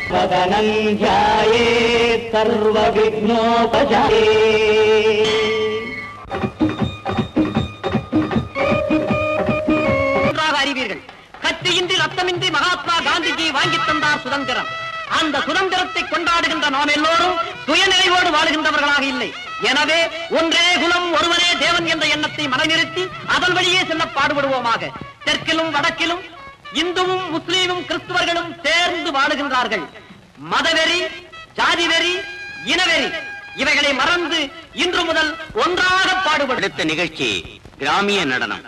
சதனஞ்சாயே சர்வ விக்னோபஜாயே நன்றாக அறிவீர்கள் கத்தியின்றி ரத்தமின்றி மகாத்மா காந்திஜி வாங்கி தந்தார் சுதந்திரம் அந்த சுதந்திரத்தை கொண்டாடுகின்ற நாம் எல்லோரும் சுயநிறைவோடு வாழுகின்றவர்களாக இல்லை எனவே ஒன்றே குலம் ஒருவனே தேவன் என்ற எண்ணத்தை மனநிறுத்தி அதன் வழியே செல்ல பாடுபடுவோமாக தெற்கிலும் வடக்கிலும் இந்துவும் முஸ்லீமும் கிறிஸ்துவர்களும் சேர்ந்து வாழுகின்றார்கள் மதவெறி ஜாதி வெறி இனவெறி இவைகளை மறந்து இன்று முதல் ஒன்றாக பாடுபடும் அடுத்த நிகழ்ச்சி கிராமிய நடனம்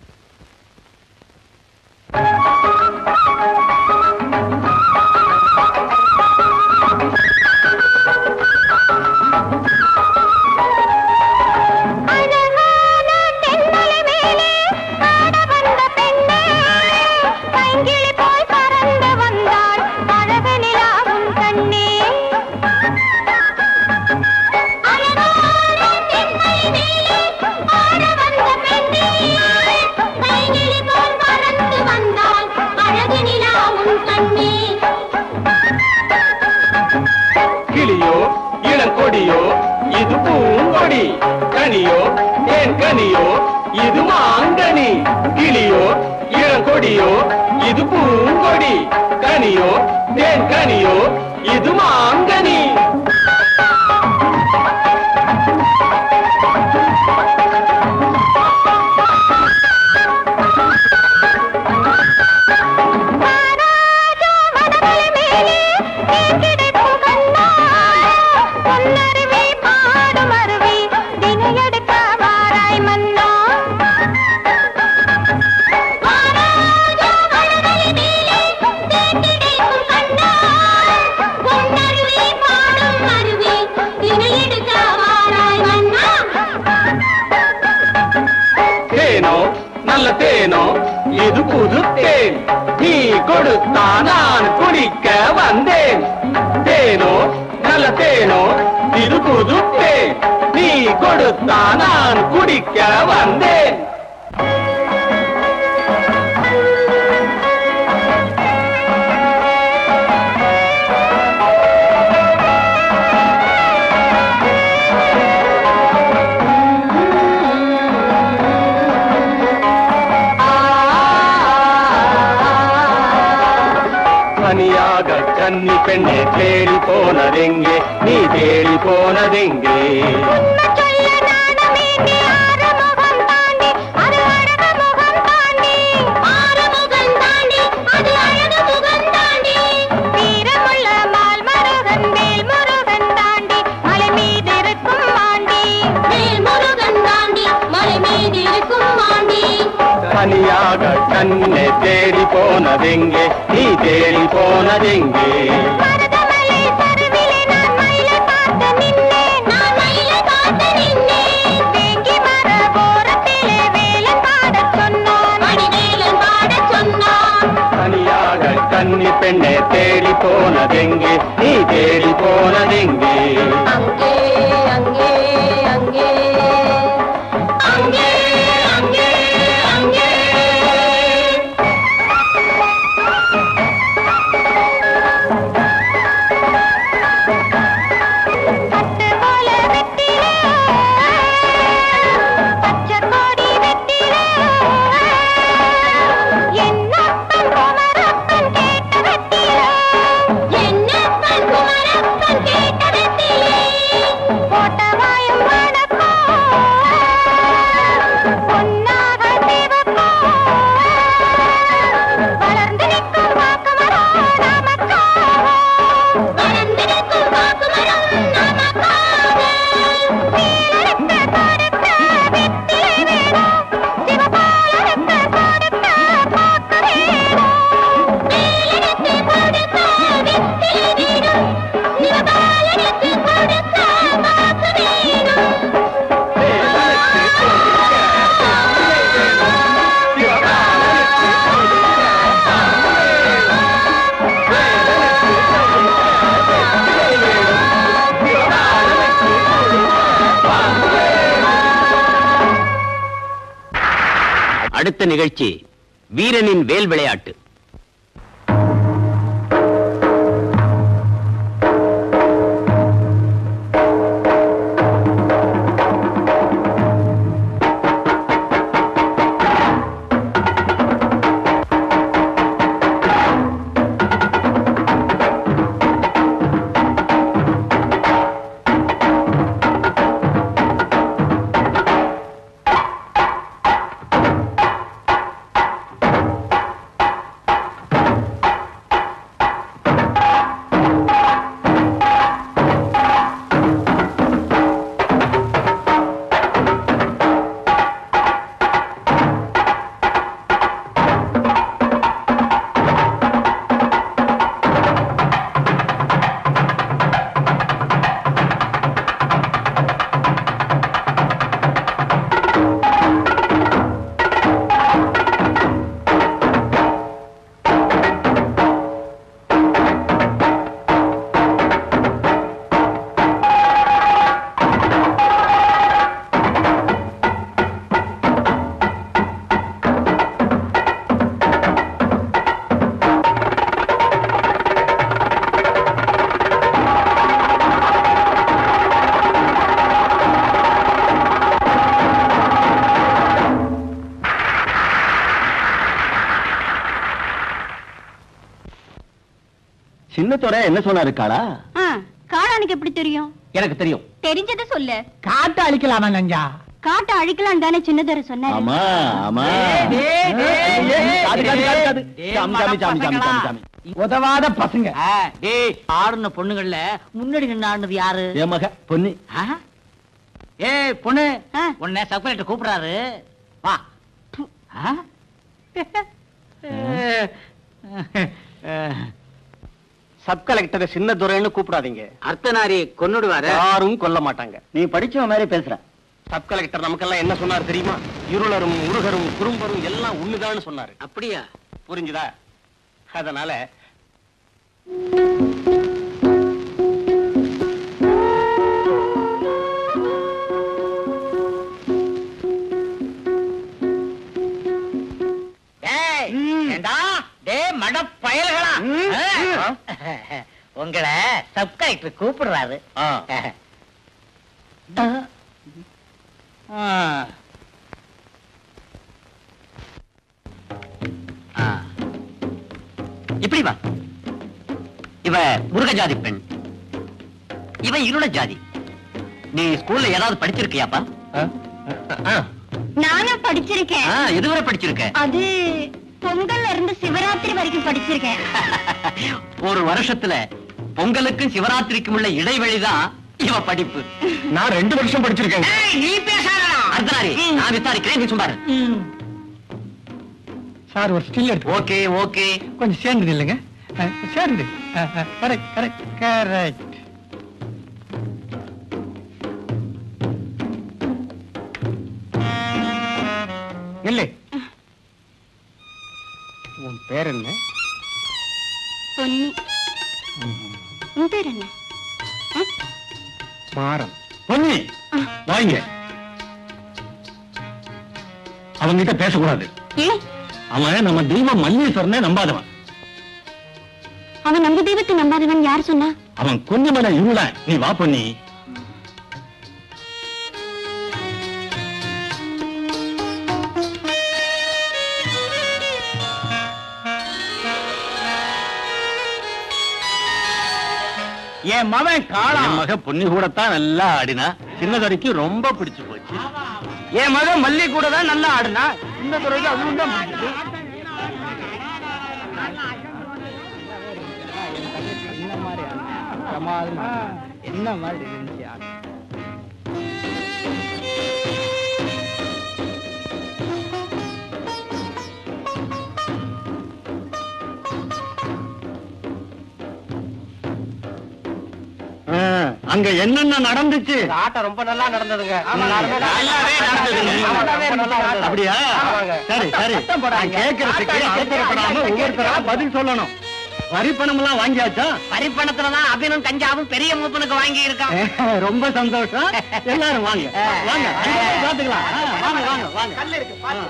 அழகான தென்மலை மேலே ஆட வந்த பெண்ணே பைங்கிளி போல் பறந்து வந்தாள் அழகு நிலாவும் கண்ணே அழகான தென்மலை மேலே ஆட வந்த பெண்ணே பைங்கிளி போல் பறந்து வந்தாள் அழகு நிலாவும் கண்ணே கிளியோ இளங்கொடியோ இது பூங்கொடி கனியோ தேன் கனியோ இது மாங்கனி கிளியோ இளங்கொடியோ இது பூங்கொடி கனியோ தேன் கனியோ இது மாங்கனி மகாராஜா மதமலை மேலே தேங்கிடைக்கும் கண்ணா பொன்னருவி பாடும் அருவி தினையெடுக்க வாராய் மன்னா மகாராஜா மதமலை மேலே தேங்கிடைக்கும் கண்ணா பொன்னருவி பாடும் அருவி தினையெடுக்க வாராய் மன்னா தேனோ நல்ல தேனோ இது புது தேன் நீ கொடுத்தா நான் குடிக்க வந்தேன் தேனோ நல்ல தேனோ இது புது தேன் நீ கொடுத்தா நான் குடிக்க வந்தேன் தனியாக கன்னி பெண்ணே தேடி போனதெங்கே நீ தேடி போனதெங்கே உண்மை சொல்ல நாணமேந்தி ஆறுமுகம் தாண்டி அது அழகு முகம் தாண்டி ஆறுமுகம் தாண்டி அது அழகு முகம் தாண்டி வீரமுள்ள மால் மருகன் வேல் முருகன் தாண்டி மலை மீது இருக்கும் மாண்டி வேல் முருகன் தாண்டி மலை மீது இருக்கும் மாண்டி தனியாக கண்ணே தேடி போனதெங்கே நீ தேடி போனதெங்கே மருதமலை சருவிலே நான் மயிலை பார்த்து நின்னேன் நான் மயிலை பார்த்து நின்னேன் வேங்கி மர ஓரத்திலே வேலன் பாடச் சொன்னான் மணிவேலன் பாடச் சொன்னான் தனியாக கன்னி பெண்ணே தேடி போனதெங்கே நீ தேடி போனதெங்கே அங்கே அங்கே அங்கே அங்கே அங்கே அங்கே பட்டு போல வெட்டிலே பச்சை கொடி வெட்டிலே என்னப்பன் குமரப்பன் கேட்ட வெட்டிலே என்னப்பன் குமரப்பன் கேட்ட வெட்டிலே போட்ட வாயும் வணக்கம் பொன்னாக சிவக்கும் வளர்ந்து நிற்கும் வாக்குமரம் நமக்காக வளர்ந்து நிற்கும் வாக்குமரம் நமக்காக வீரனுக்கு கொடுத்த வெற்றிலை வேணும் சிவபாலனுக்கு கொடுத்த வாக்கு வேணும் வீரனுக்கு கொடுத்த வெற்றிலை வேணும் சிவபாலனுக்கு கொடுத்த வாக்கு வேணும் அடுத்த நிகழ்ச்சி வீரனின் வேல் விளையாட்டு சின்னத்துறை என்ன சொன்னாரு காளா ஆ, காளானுக்கு எப்படி தெரியும் எனக்கு தெரியும் தெரிஞ்சதை சொல்லு காட்டு அழிக்கலாமா நஞ்சா காட்டை அழிக்கலாம் தானே சின்னதர சொன்னாரு ஆமா ஆமா டேய், டேய், டேய், காது, காது, காது, காது. டேய், சாமி, சாமி, சாமி, சாமி, சாமி, சாமி. உதவாத பசங்க ஆ, டேய் ஆடுன பொண்ணுங்கள்ல முன்னாடி நின்று ஆடுனது யாரு என் மக பொண்ணு ஆ? ஏய் பொண்ணு ஆ. உன்னை சப் கலெக்டர் கூப்பிடுறாரு வா ஆ? சப் கலெக்டரை சின்ன துரைன்னு கூப்பிடாதீங்க அர்த்தநாரி கொன்னுடுவாரு யாரும் கொல்ல மாட்டாங்க நீ படிச்சவன் மாதிரி பேசுற சப் கலெக்டர் நமக்கெல்லாம் என்ன சொன்னார் தெரியுமா இருளரும் முருகரும் குறும்பரும் எல்லாம் ஒண்ணுதான்னு சொன்னாரு அப்படியா புரிஞ்சுதா அதனால டேய், ஏண்டா டேய் மட பயல்களா உங்களை சப் கலெக்டர் கூப்பிடுறாரு ஆ, ஆ. ஆ. இப்படி வா இவ முருக ஜாதி பெண் இவ இருள ஜாதி நீ ஸ்கூல்ல ஏதாவது படிச்சிருக்கியாப்பா ஆ, ஆ. நானும் படிச்சிருக்கேன் ஆ, எதுவரை படிச்சிருக்க அது பொங்கல்ல இருந்து சிவராத்திரி வரைக்கும் படிச்சிருக்கேன் ஒரு வருஷத்துல பொங்கலுக்கும் சிவராத்திரிக்கும் உள்ள இடைவெளிதான் இவ படிப்பு நான் ரெண்டு வருஷம் படிச்சிருக்கேன் நீ பேசாதா அர்த்தநாரி நான் விசாரிக்கிறேன் நீ சும்மாரு சார் ஒரு ஸ்டில் எடுத்து ஓகே ஓகே கொஞ்சம் சேர்ந்து இல்லைங்க சேர்ந்து கரெக்ட் கரெக்ட் கரெக்ட் இல்லை உன் பேர் என்ன பொன்னி உன் பேர் என்ன மாறன் பொன்னி வாங்க அவங்கிட்ட பேசக்கூடாது ஏன் அவன் நம்ம தெய்வம் மல்லீஸ்வரனே நம்பாதவன் அவன் நம்ம தெய்வத்தை நம்பாதவன் யார் சொன்னா அவன் கொஞ்சம் மேல இருள நீ வா பொன்னி என் மவன் காளா என் மக பொன்னி கூடத்தான் நல்லா ஆடினா சின்னதுரைக்கு ரொம்ப பிடிச்சு போச்சு என் மகன் மல்லி கூட தான் நல்லா ஆடுனா இந்த துறைக்கு அதுவும் தான் பிடிச்சது. என்ன மாதிரி இருந்துச்சு ஆடு. ஆ, அங்க என்னென்ன நடந்துச்சு ஆட்டம் ரொம்ப நல்லா நடந்ததுங்க நல்லாவே நடந்தது. அப்படியா சரி சரி நான் கேட்கறதுக்கு அவசரப்படாம ஒவ்வொருத்தரா பதில் சொல்லணும் வரி பணம் எல்லாம் வாங்கியாச்சா பரிப்பணத்துலதான் அபினும் கஞ்சாவும் பெரிய மூப்பனுக்கு வாங்கி இருக்கான் ரொம்ப சந்தோஷம் எல்லாரும் வாங்க வாங்க அங்க போய் பாத்துக்கலாம் ஆ, வாங்க வாங்க வாங்க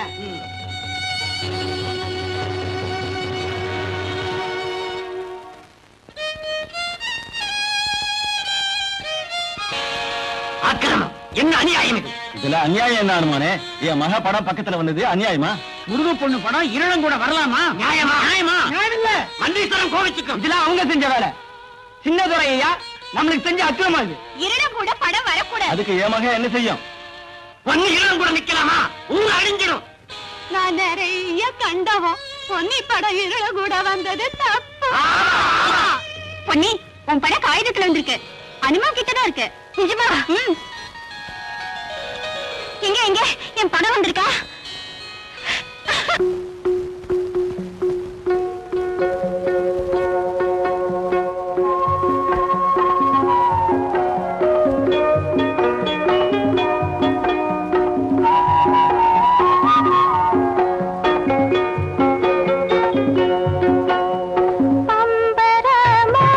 அக்கிரமம் என்ன அநியாயம் இது இதுல அநியாயம் என்ன அனுமானே என் மக படம் பக்கத்துல வந்தது அநியாயமா முருக பொண்ணு படம் இருளம் கூட வரலாமா நியாயமா நியாயமா மல்லீஸ்வரம் கோவிச்சுக்கும் இதெல்லாம் அவங்க செஞ்ச வேலை சின்னதுரை ஐயா நம்மளுக்கு செஞ்ச அக்கிரமா இது இருடம் கூட படம் வரக்கூடாது அதுக்கு என் மக என்ன செய்யும் பொண்ணு இருளம் கூட நிக்கலாமா ஊர் அழிஞ்சிடும் நான் நிறைய கண்டவம் பொன்னி படம் இருள கூட வந்தது தப்பு பொன்னி உன் படம் காகிதத்துல வந்திருக்கு அனுமா கிட்டதான் இருக்கு நிஜமா ம். எங்க எங்க என் படம் வந்திருக்கா பம்பரமோ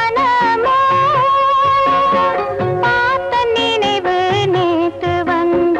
பெண்மனமோ பார்த்த நினைவு நேத்து வந்த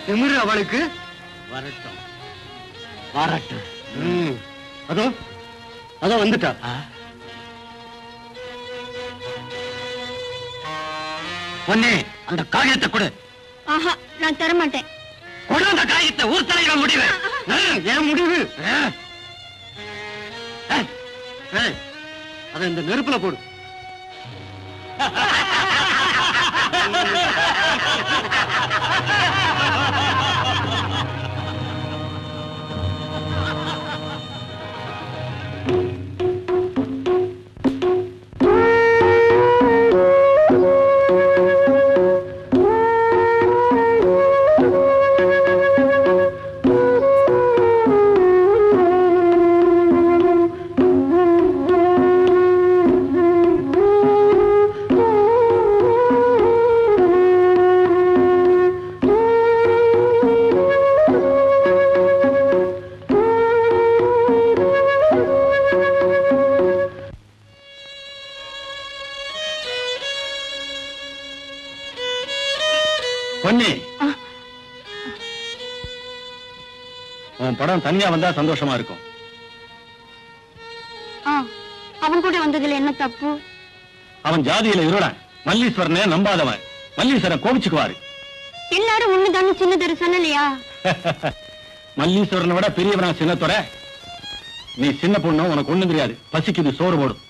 திமிரு அவளுக்கு வரட்டும் வரட்டும் ம். அதோ அதோ வந்துட்டா பொன்னே அந்த காகிதத்தை கொடு ஆஹா நான் தர மாட்டேன் கொடு அந்த காகிதத்தை ஊர் தலைவர் முடிவு ஏன் முடிவு ஏய், ஏய், அதை இந்த நெருப்புல போடு பொன்னி உன் படம் தனியா வந்தா சந்தோஷமா இருக்கும் ஆ அவன் கூட வந்ததுல என்ன தப்பு அவன் ஜாதியில இருடன் மல்லீஸ்வரனே நம்பாதவன் மல்லீஸ்வரன் கோபிச்சுக்குவாரு எல்லாரும் ஒண்ணுதானே சின்னதரு சொல்லலையா மல்லீஸ்வரனை விட பெரியவனா சின்னத்தோட நீ சின்ன பொண்ணு உனக்கு ஒண்ணும் தெரியாது பசிக்குது சோறு போடும்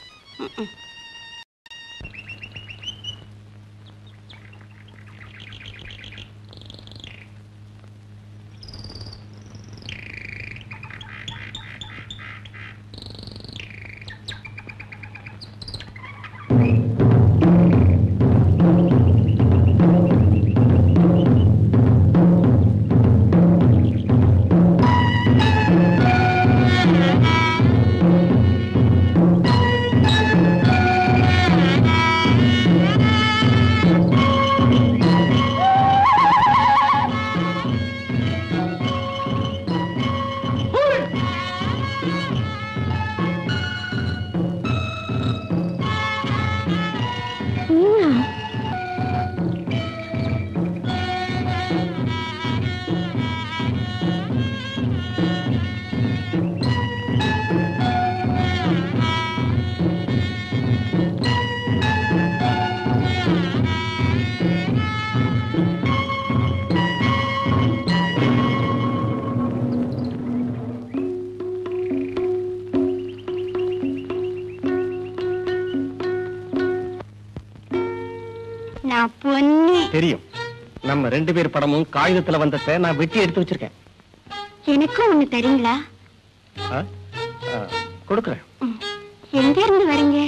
நான் பொன்னி தெரியும் நம்ம ரெண்டு பேர் படமும் காகிதத்துல வந்ததை நான் வெட்டி எடுத்து வச்சிருக்கேன் எனக்கும் ஒண்ணு தரீங்களா ஆ? ஆ, கொடுக்குறேன் ம். எங்க இருந்து வரீங்க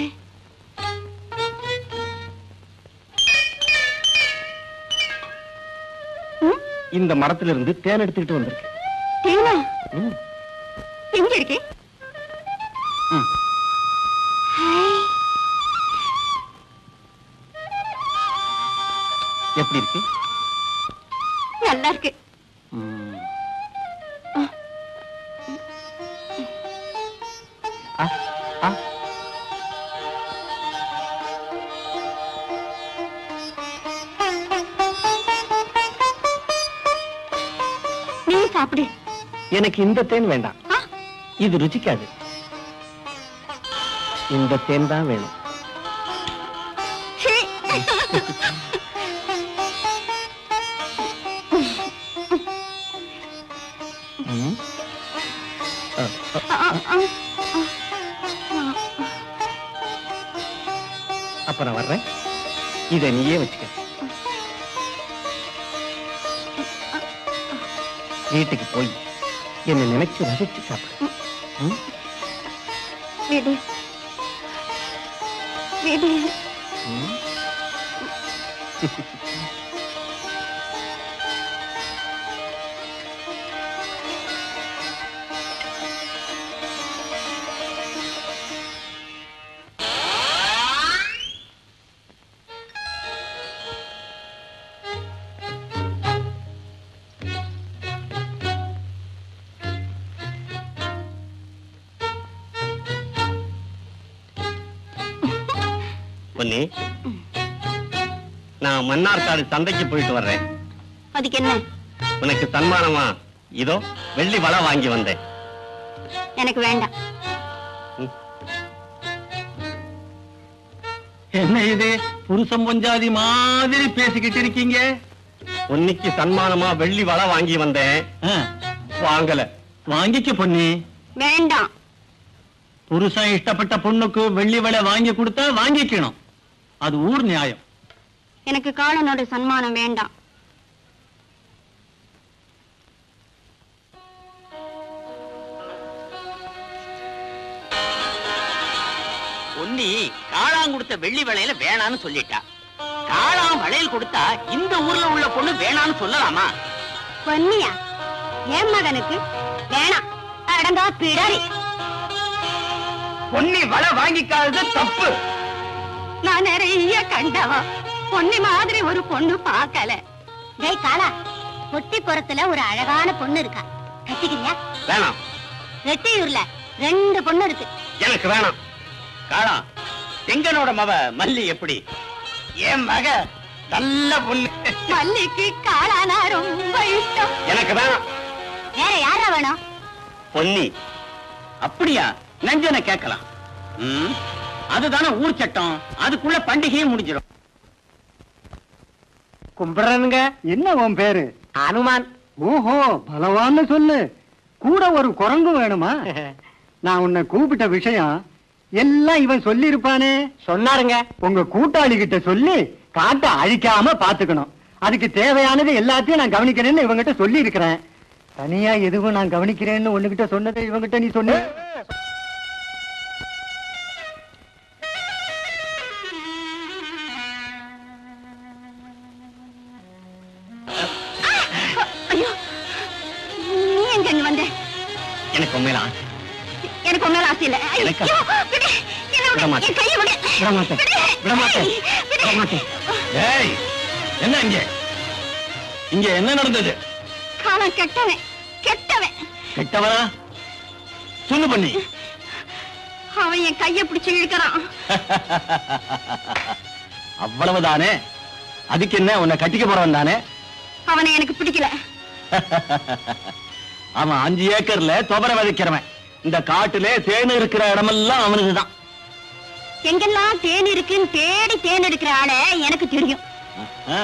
ம்? இந்த மரத்துல இருந்து தேன் எடுத்துக்கிட்டு வந்திருக்கேன் தேனா ம். எங்க இருக்கு ம். ஹாய். எப்படி இருக்கு நல்லா இருக்கு ஆ, ஆ. நீ சாப்பிடு எனக்கு இந்த தேன் வேண்டாம் ஆ, இது ருச்சிக்காது இந்த தேன் தான் வேணும் சீ. ம். ஆ, ஆ, ஆ, ஆ, அப்ப நான் வர்றேன் இதை நீயே வச்சுக்க வீட்டுக்கு போய் என்னை நினைச்சு ரசிச்சு சாப்பிடு ம்? விடு விடு ம்? பொன்னி நான் மன்னார்காடு சந்தைக்கு போயிட்டு வர்றேன் அதுக்கு என்ன உனக்கு சன்மானமா இதோ வெள்ளி வளை வாங்கி வந்தேன் எனக்கு வேண்டாம் என்ன இது புருஷன் பொஞ்சாதி மாதிரி பேசிக்கிட்டு இருக்கீங்க பொன்னிக்கு சன்மானமா வெள்ளி வளை வாங்கி வந்தேன் ஆ, வாங்கல வாங்கிக்க பொண்ணி வேண்டாம் புருஷன் இஷ்டப்பட்ட பொண்ணுக்கு வெள்ளி விலை வாங்கி கொடுத்தா வாங்கிக்கணும் அது ஊர் நியாயம் எனக்கு காலனோட சன்மானம் வேண்டாம் பொன்னி காளான் கொடுத்த வெள்ளி வளையல வேணான்னு சொல்லிட்டா காளான் வளையல் கொடுத்தா இந்த ஊர்ல உள்ள பொண்ணு வேணான்னு சொல்லலாமா பொன்னியா என் மகனுக்கு வேணாம் அடங்கா பிடாரி பொன்னி வளை வாங்கிக்காதது தப்பு நான் நிறைய கண்டவா பொன்னி மாதிரி ஒரு பொண்ணு பார்க்கல டேய் காலா பொட்டிப்புறத்துல ஒரு அழகான பொண்ணு இருக்கா கட்டிக்கிறியா வேணாம் ரெட்டியூர்ல ரெண்டு பொண்ணு இருக்கு எனக்கு வேணாம் காளான் செங்கனோட மவ மல்லி எப்படி என் மக நல்ல பொண்ணு மல்லிக்கு காளானா ரொம்ப இஷ்டம் எனக்கு வேணாம் வேற யாரா வேணும் பொன்னி அப்படியா நெஞ்சனை கேட்கலாம் ம், அதுதானே ஊர் சட்டம் அதுக்குள்ள பண்டிகையும் முடிஞ்சிடும் கும்பிடுறனுங்க என்ன உன் பேரு அனுமான் ஓஹோ பலவான்னு சொல்லு கூட ஒரு குரங்கு வேணுமா நான் உன்னை கூப்பிட்ட விஷயம் எல்லாம் இவன் சொல்லி இருப்பானே சொன்னாருங்க உங்க கூட்டாளி கிட்ட சொல்லி காட்டை அழிக்காம பாத்துக்கணும் அதுக்கு தேவையானது எல்லாத்தையும் நான் கவனிக்கிறேன்னு இவங்கிட்ட சொல்லி இருக்கிறேன் தனியா எதுவும் நான் கவனிக்கிறேன்னு ஒண்ணுகிட்ட சொன்னதை இவங்கிட்ட நீ சொன்ன ஐயோ நீ எங்க இங்க வந்த எனக்கு உண்மையில ஆசை. எனக்கு உன் மேல ஆசை இல்ல எனக்கு ஐயோ, விடு. என்னை விடு. விட மாட்டேன். என் கையை விடு. விட மாட்டேன். விடு. விட மாட்டேன். விடு. விட மாட்டேன். ஏய் என்ன இங்க இங்க என்ன நடந்தது காலம் கெட்டவன் கெட்டவன் கெட்டவனா சொல்லு பண்ணி அவன் என் கைய பிடிச்சு இழுக்கிறான் அவ்வளவுதானே அதுக்கு என்ன உன்னை கட்டிக்க போறவன் தானே அவனை எனக்கு பிடிக்கல அவன் அஞ்சு ஏக்கர்ல துவர விதைக்கிறவன் இந்த காட்டுல தேன் இருக்கிற இடமெல்லாம் அவனுக்குதான் எங்கெல்லாம் தேன் இருக்குன்னு தேடி தேன் எடுக்கிற ஆளை எனக்கு தெரியும் ஆ.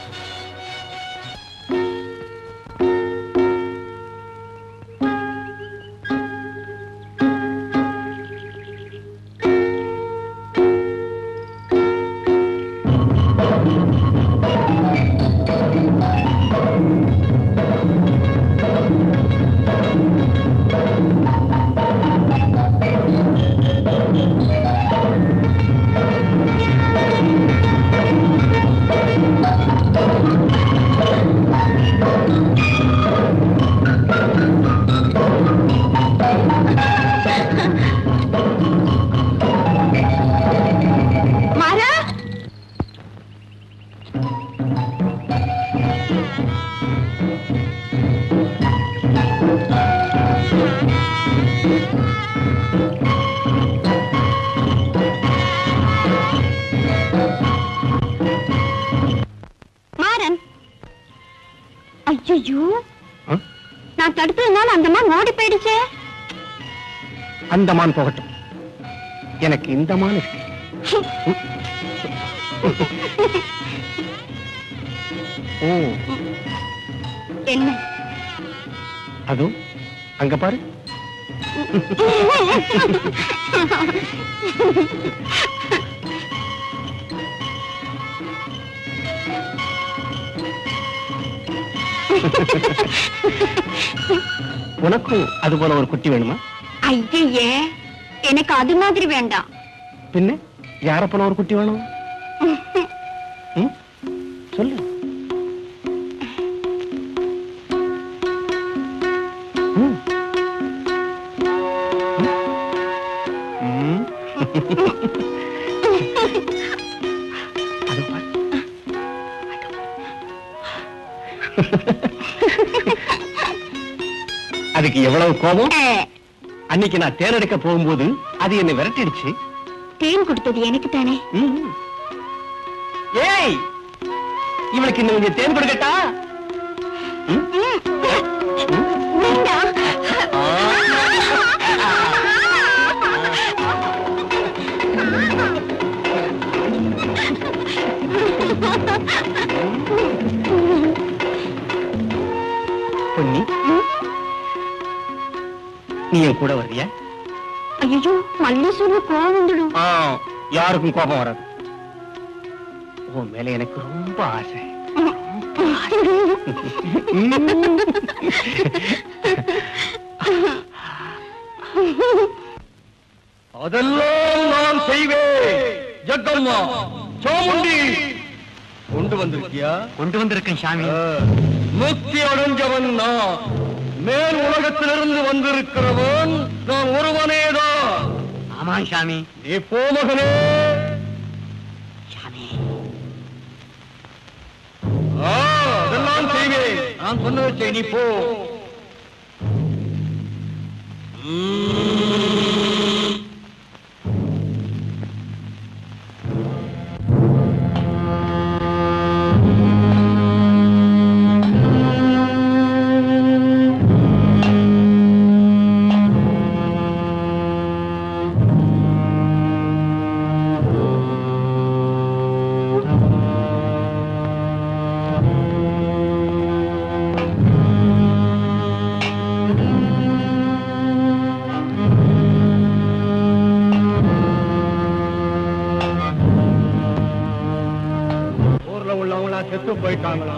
மாறா மாறன் ஐயோ ஆ? நான் தடுத்ததுனால அந்த மான் ஓடி போயிடுச்சே அந்த மான் போகட்டும் எனக்கு இந்த மான் இருக்கு ஓ என்ன அதோ அங்க பாரு உனக்கும் அது போல ஒரு குட்டி வேணுமா ஐயே எனக்கு அது மாதிரி வேண்டாம் பின்ன யார போல ஒரு குட்டி வேணும் ம்? சொல்லு ம். ம். அது பாரு. அதுக்கு எவ்வளவு கோபம் அஹ், அன்னைக்கு நான் தேர்ந்தெடுக்க போகும்போது அது என்னை விரட்டிடுச்சு தேன் கொடுத்தது எனக்கு தானே ம். ஏய் இவளுக்கு இன்னும் கொஞ்சம் தேன் கொடுக்கட்டா பொன்னி நீ என் கூட வர்றியா ஐயோ மல்லீஸ்வரர் கோவம் வந்துடும் ஆ, யாருக்கும் கோபம் வராது உன் மேல எனக்கு ரொம்ப ஆசை அதெல்லாம் நான் செய்வேன் ஜக்கம்மா சாமுண்டி கொண்டு வந்திருக்கியா கொண்டு வந்திருக்கேன் சாமி முக்தி அடைஞ்சவன் நான் மேல் உலகத்திலிருந்து வந்திருக்கிறவன் நான் ஒருவனேதான் ஆமாம் சாமி நீ போ மகனே சாமி ஆ, அதெல்லாம் செய்வேன் நான் சொன்னதை செய் நீ போ ஊர்ல உள்ளவங்களா செத்து போயிட்டாங்களா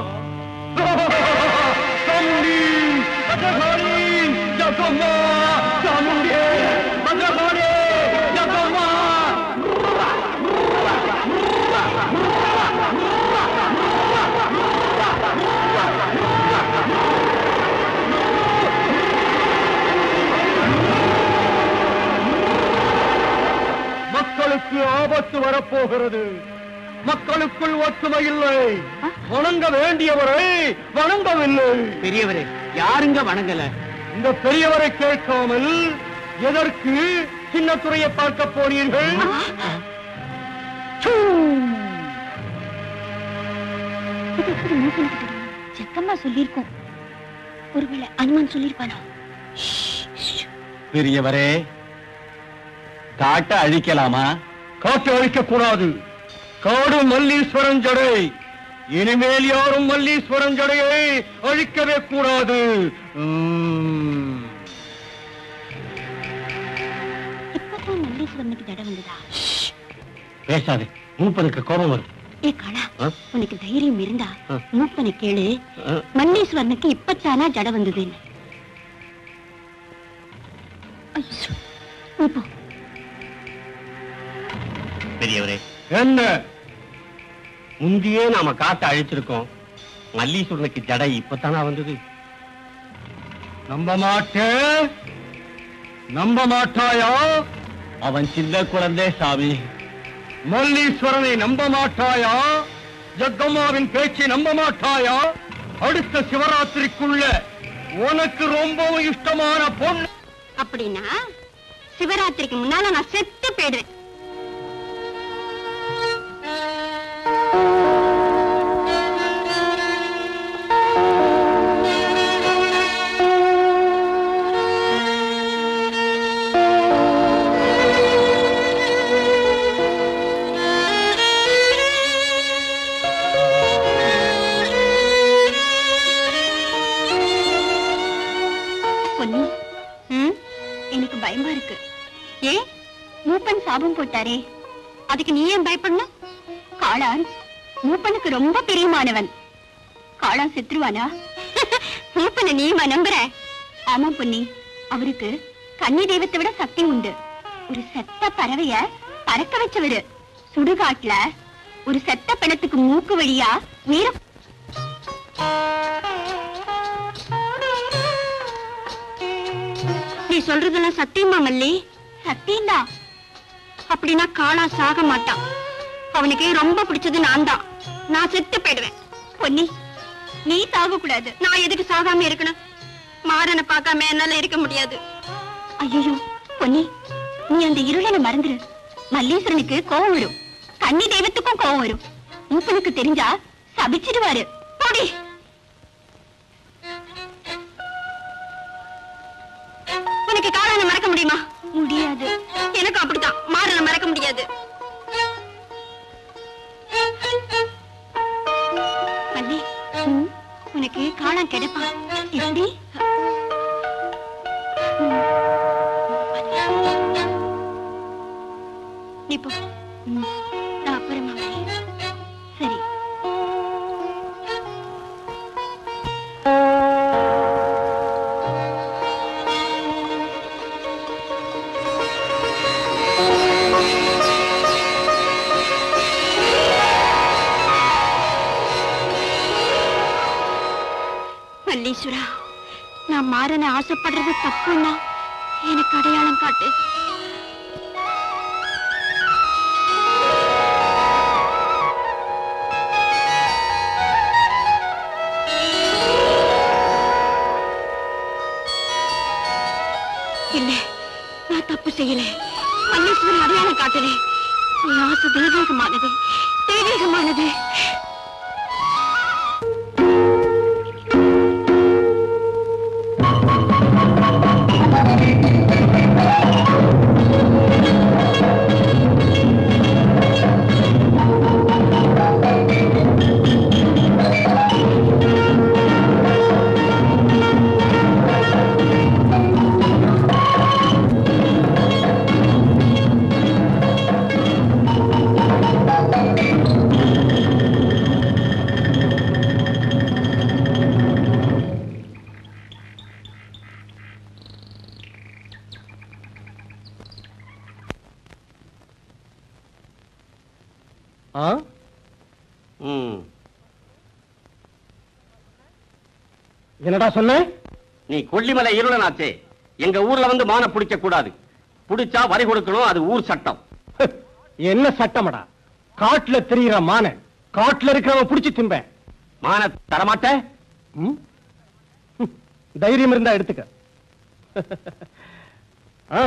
சாமுண்டி பத்ரகாளி ஜக்கம்மா சாமுண்டி பத்ரகாளி ஜக்கம்மா மக்களுக்கு ஆபத்து வரப்போகிறது மக்களுக்குள் ஒற்றுமை இல்லை வணங்க வேண்டியவரை வணங்கவில்லை பெரியவரே யாருங்க வணங்கல இந்த பெரியவரை கேட்காமல் எதற்கு சின்னத்துறையை பார்க்க போனீர்கள் சூ! செக்கம்மா சொல்லியிருக்கோம் ஒருவேளை அனுமான் சொல்லியிருப்பானோ பெரியவரே காட்ட அழிக்கலாமா காட்டு அழிக்க கூடாது காடு மல்லீஸ்வரன் ஜடை இனிமேல் யாரும் மல்லீஸ்வரன் ஜடையை அழிக்கவே கூடாது உம். இப்பதான் மல்லீஸ்வரனுக்கு தடை வந்ததா பேசாதே மூப்பனுக்கு கோபம் வரும் ஏ காளா ஆ? உனக்கு தைரியம் இருந்தா ஆ. மூப்பனை கேளு ஆ. மல்லீஸ்வரனுக்கு இப்பத்தானா ஜட வந்ததுன்னு ஐயோ, நீ போ பெரியவரே என்ன முந்தியே நாம காட்ட அழிச்சிருக்கோம் மல்லீஸ்வரனுக்கு ஜடை இப்பத்தானா வந்தது நம்ப மாட்டேன் நம்ப மாட்டாயா அவன் சின்ன குழந்தை சாமி மல்லீஸ்வரனை நம்ப மாட்டாயா ஜக்கம்மாவின் பேச்சை நம்ப மாட்டாயா அடுத்த சிவராத்திரிக்குள்ள உனக்கு ரொம்பவும் இஷ்டமான பொண்ணு அப்படின்னா சிவராத்திரிக்கு முன்னால நான் செத்து போயிடுவேன் பொன்னி ம், எனக்கு பயமா இருக்கு ஏ மூப்பன் சாபம் போட்டாரே அதுக்கு நீ ஏன் பயப்படணும் காளான் மூப்பனுக்கு ரொம்ப பிரியமானவன் காளான் செத்துருவானா மூப்பனை நீமா நம்புற ஆமா பொன்னி அவருக்கு கன்னி தெய்வத்தை விட சக்தி உண்டு ஒரு செத்த பறவைய பறக்க வச்சவரு சுடுகாட்டுல ஒரு செத்த பிணத்துக்கு மூக்கு வழியா உயிர நீ சொல்றதெல்லாம் சத்தியமா மல்லி சத்தியம்தான் அப்படின்னா காளா சாக மாட்டான் அவனுக்கு ரொம்ப பிடிச்சது நான் தான் நான் செத்து போயிடுவேன் பொன்னி நீ சாக கூடாது நான் எதுக்கு சாகாம இருக்கணும் மாறனை பார்க்காம என்னால இருக்க முடியாது ஐயோ பொன்னி நீ அந்த இருளனை மறந்துரு மல்லீஸ்வரனுக்கு கோவம் வரும் கன்னி தெய்வத்துக்கும் கோவம் வரும் மூப்பனுக்கு தெரிஞ்சா சபிச்சிடுவாரு போடி கிடைப்பான் எப்படி நீ போ ம், நான் அப்புறமா வரேன் சரி மல்லீஸ்வரா நான் மாறன ஆசைப்படுறது தப்புன்னா எனக்கு அடையாளம் காட்டு இல்ல நான் தப்பு செய்யல மல்லீஸ்வரன் அடையாளம் காட்டுறேன் என் ஆசை தெய்வீகமானது தெய்வீகமானது ஆ? ம். என்னடா சொன்ன நீ கொல்லிமலை இருளனாச்சே எங்க ஊர்ல வந்து மான பிடிக்க கூடாது பிடிச்சா வரி கொடுக்கணும் அது ஊர் சட்டம் என்ன சட்டமடா காட்டுல தெரியுற மான காட்டுல இருக்கிறவன் புடிச்சு திம்ப மான தரமாட்ட ம்? ம். தைரியம் இருந்தா எடுத்துக்க ஆ.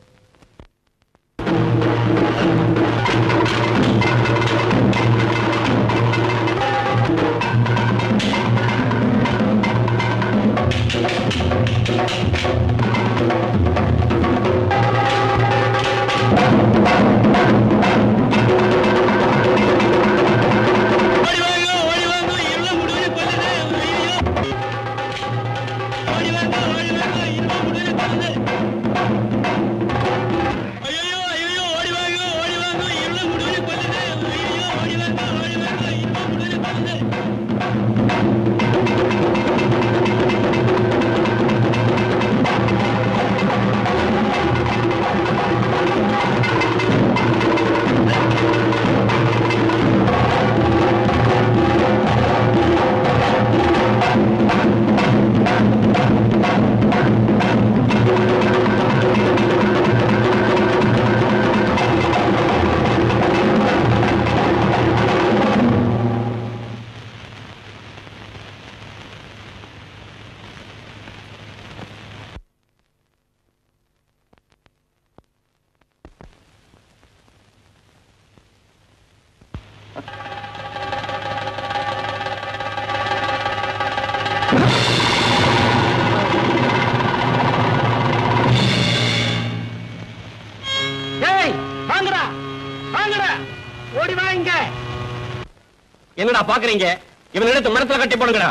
ஏய் வாங்கடா வாங்கடா ஓடி வா இங்க என்னடா பாக்குறீங்க இவன் எடுத்து மரத்துல கட்டி போடுங்கடா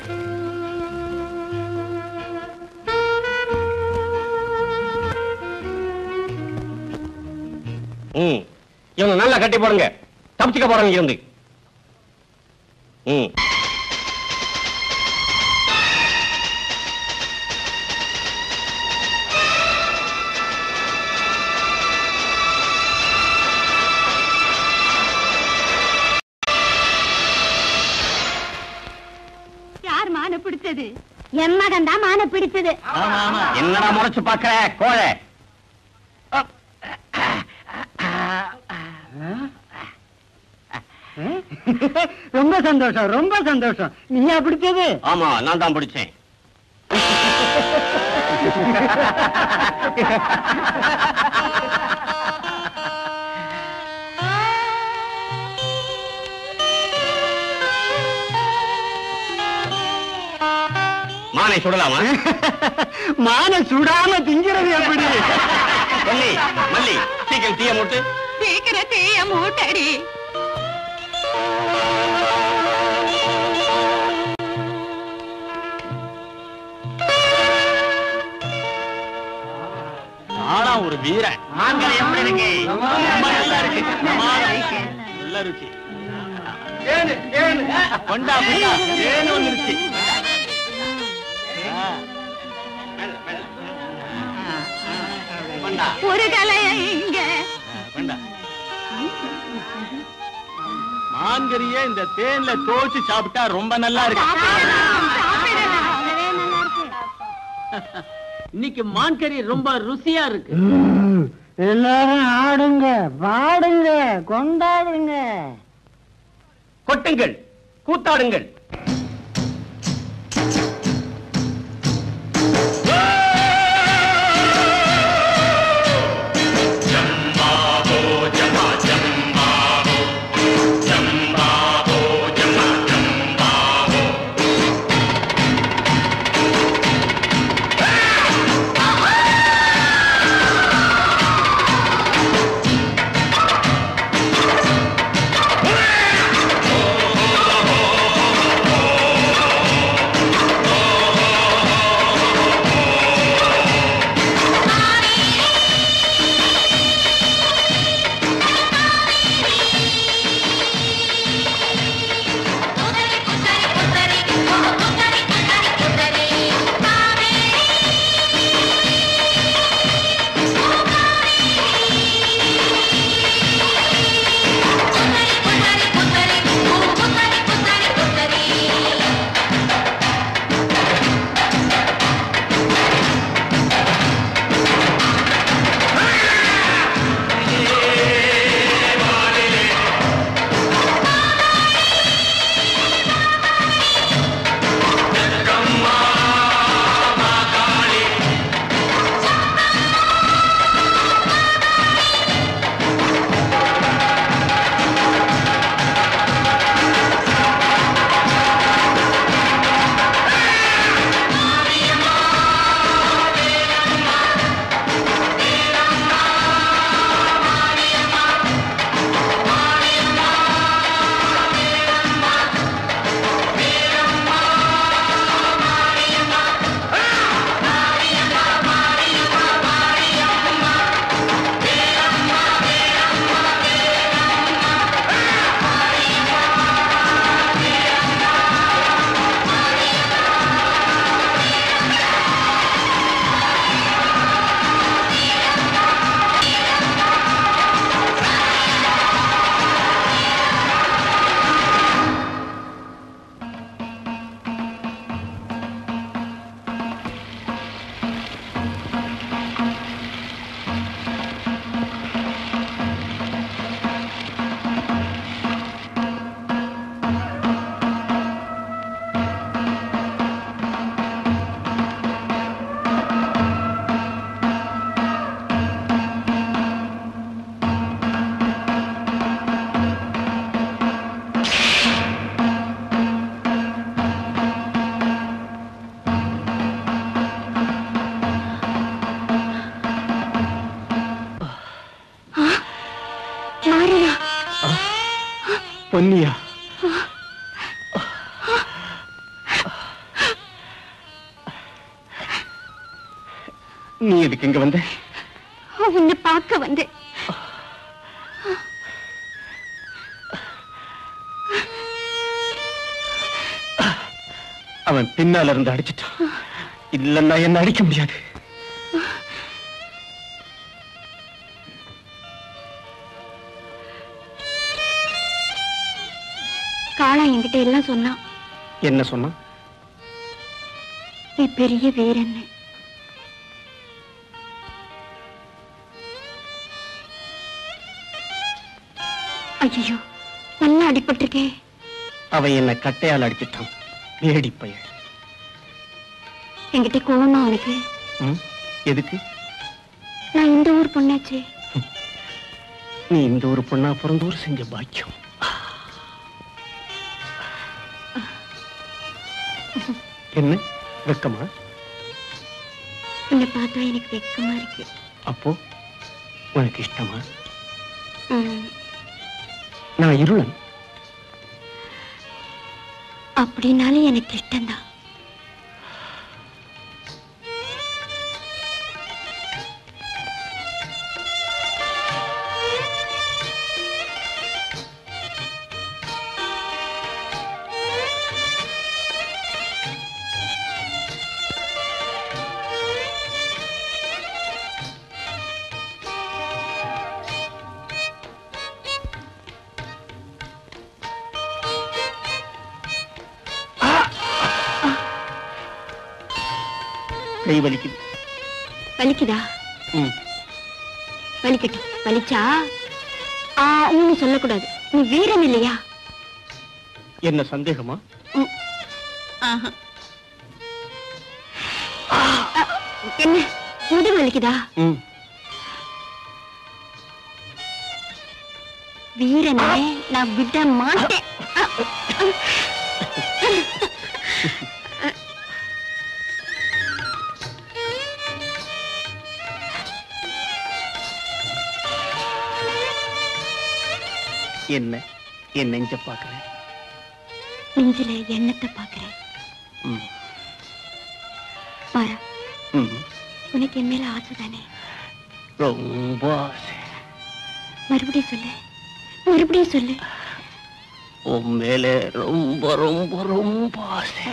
ம் இவனை நல்லா கட்டி போடுங்க தப்பிச்சுக்க போறாங்க இருந்து ம் யார் மான பிடிச்சது என் மகன் தான் மான பிடிச்சது என்னடா முறைச்சு பாக்குற கோழை ரொம்ப சந்தோஷம் ரொம்ப சந்தோஷம் நீயா பிடிச்சது ஆமா நான் தான் பிடிச்சேன் மானை சுடலாமா மான சுடாம திங்கிறது எப்படி மல்லி மல்லி சீக்கிரம் தீய மூட்டு சீக்கிரம் தீய மூட்டடி ஒரு வீரன் மாங்கல் எப்படி இருக்கு ரொம்ப நல்லா இருக்கு பிரமாதம். நல்ல ருச்சி கொண்டா கொண்டா ஏன்னு வந்துருச்சு ஆ. கொண்டா ஒரு கலைய இங்க ஆ, கொண்டா மாங்கரிய இந்த தேன்ல தோச்சு சாப்பிட்டா ரொம்ப நல்லா இருக்கு இன்னைக்கு மான்கறி ரொம்ப ருசியா இருக்கு எல்லாரும் ஆடுங்க பாடுங்க கொண்டாடுங்க கொட்டுங்கள் கூத்தாடுங்கள் மாறியா பொன்னியா நீ எதுக்கு இங்க வந்த உன்னை பார்க்க வந்தேன் அவன் பின்னால இருந்து அடிச்சிட்டான் இல்லன்னா என்ன அடிக்க முடியாது காளா என்கிட்ட எல்லாம் சொன்னான் என்ன சொன்னா நீ பெரிய வீரன்னு ஐயோ நல்லா அடிபட்டிருக்கே அவன் என்ன கட்டையால் அடிச்சிட்டான் வேடி பையன் என்கிட்ட கோவமா அவனுக்கு ம்? எதுக்கு நான் இந்த ஊர் பொண்ணாச்சே நீ இந்த ஒரு பொண்ணா பிறந்தூர் செஞ்ச பாக்கியம் என்ன வெக்கமா உன்னை பார்த்தா எனக்கு வெக்கமா இருக்கு அப்போ உனக்கு இஷ்டமா ம், நான் இருளன் அப்படின்னாலும் எனக்கு இஷ்டம்தான் கை வலிக்குது வலிக்குதா ம். வலிக்கட்டும் வலிச்சா ஆ ஊன்னு சொல்லக்கூடாது நீ வீரம் இல்லையா என்ன சந்தேகமா ம். ஆஹா. ஆ, என்ன முதுகு வலிக்குதா ம். வீரனே நான் விட மாட்டேன் ஆ, என்ன என் நெஞ்ச பாக்குறேன் நெஞ்சில எண்ணத்தை பாக்குறேன் ம். மாறா ம். உனக்கு என் மேல ஆசை தானே ரொம்ப ஆசை. மறுபடியும் சொல்லு மறுபடியும் சொல்லு உன் மேல ரொம்ப ரொம்ப ரொம்ப ஆசை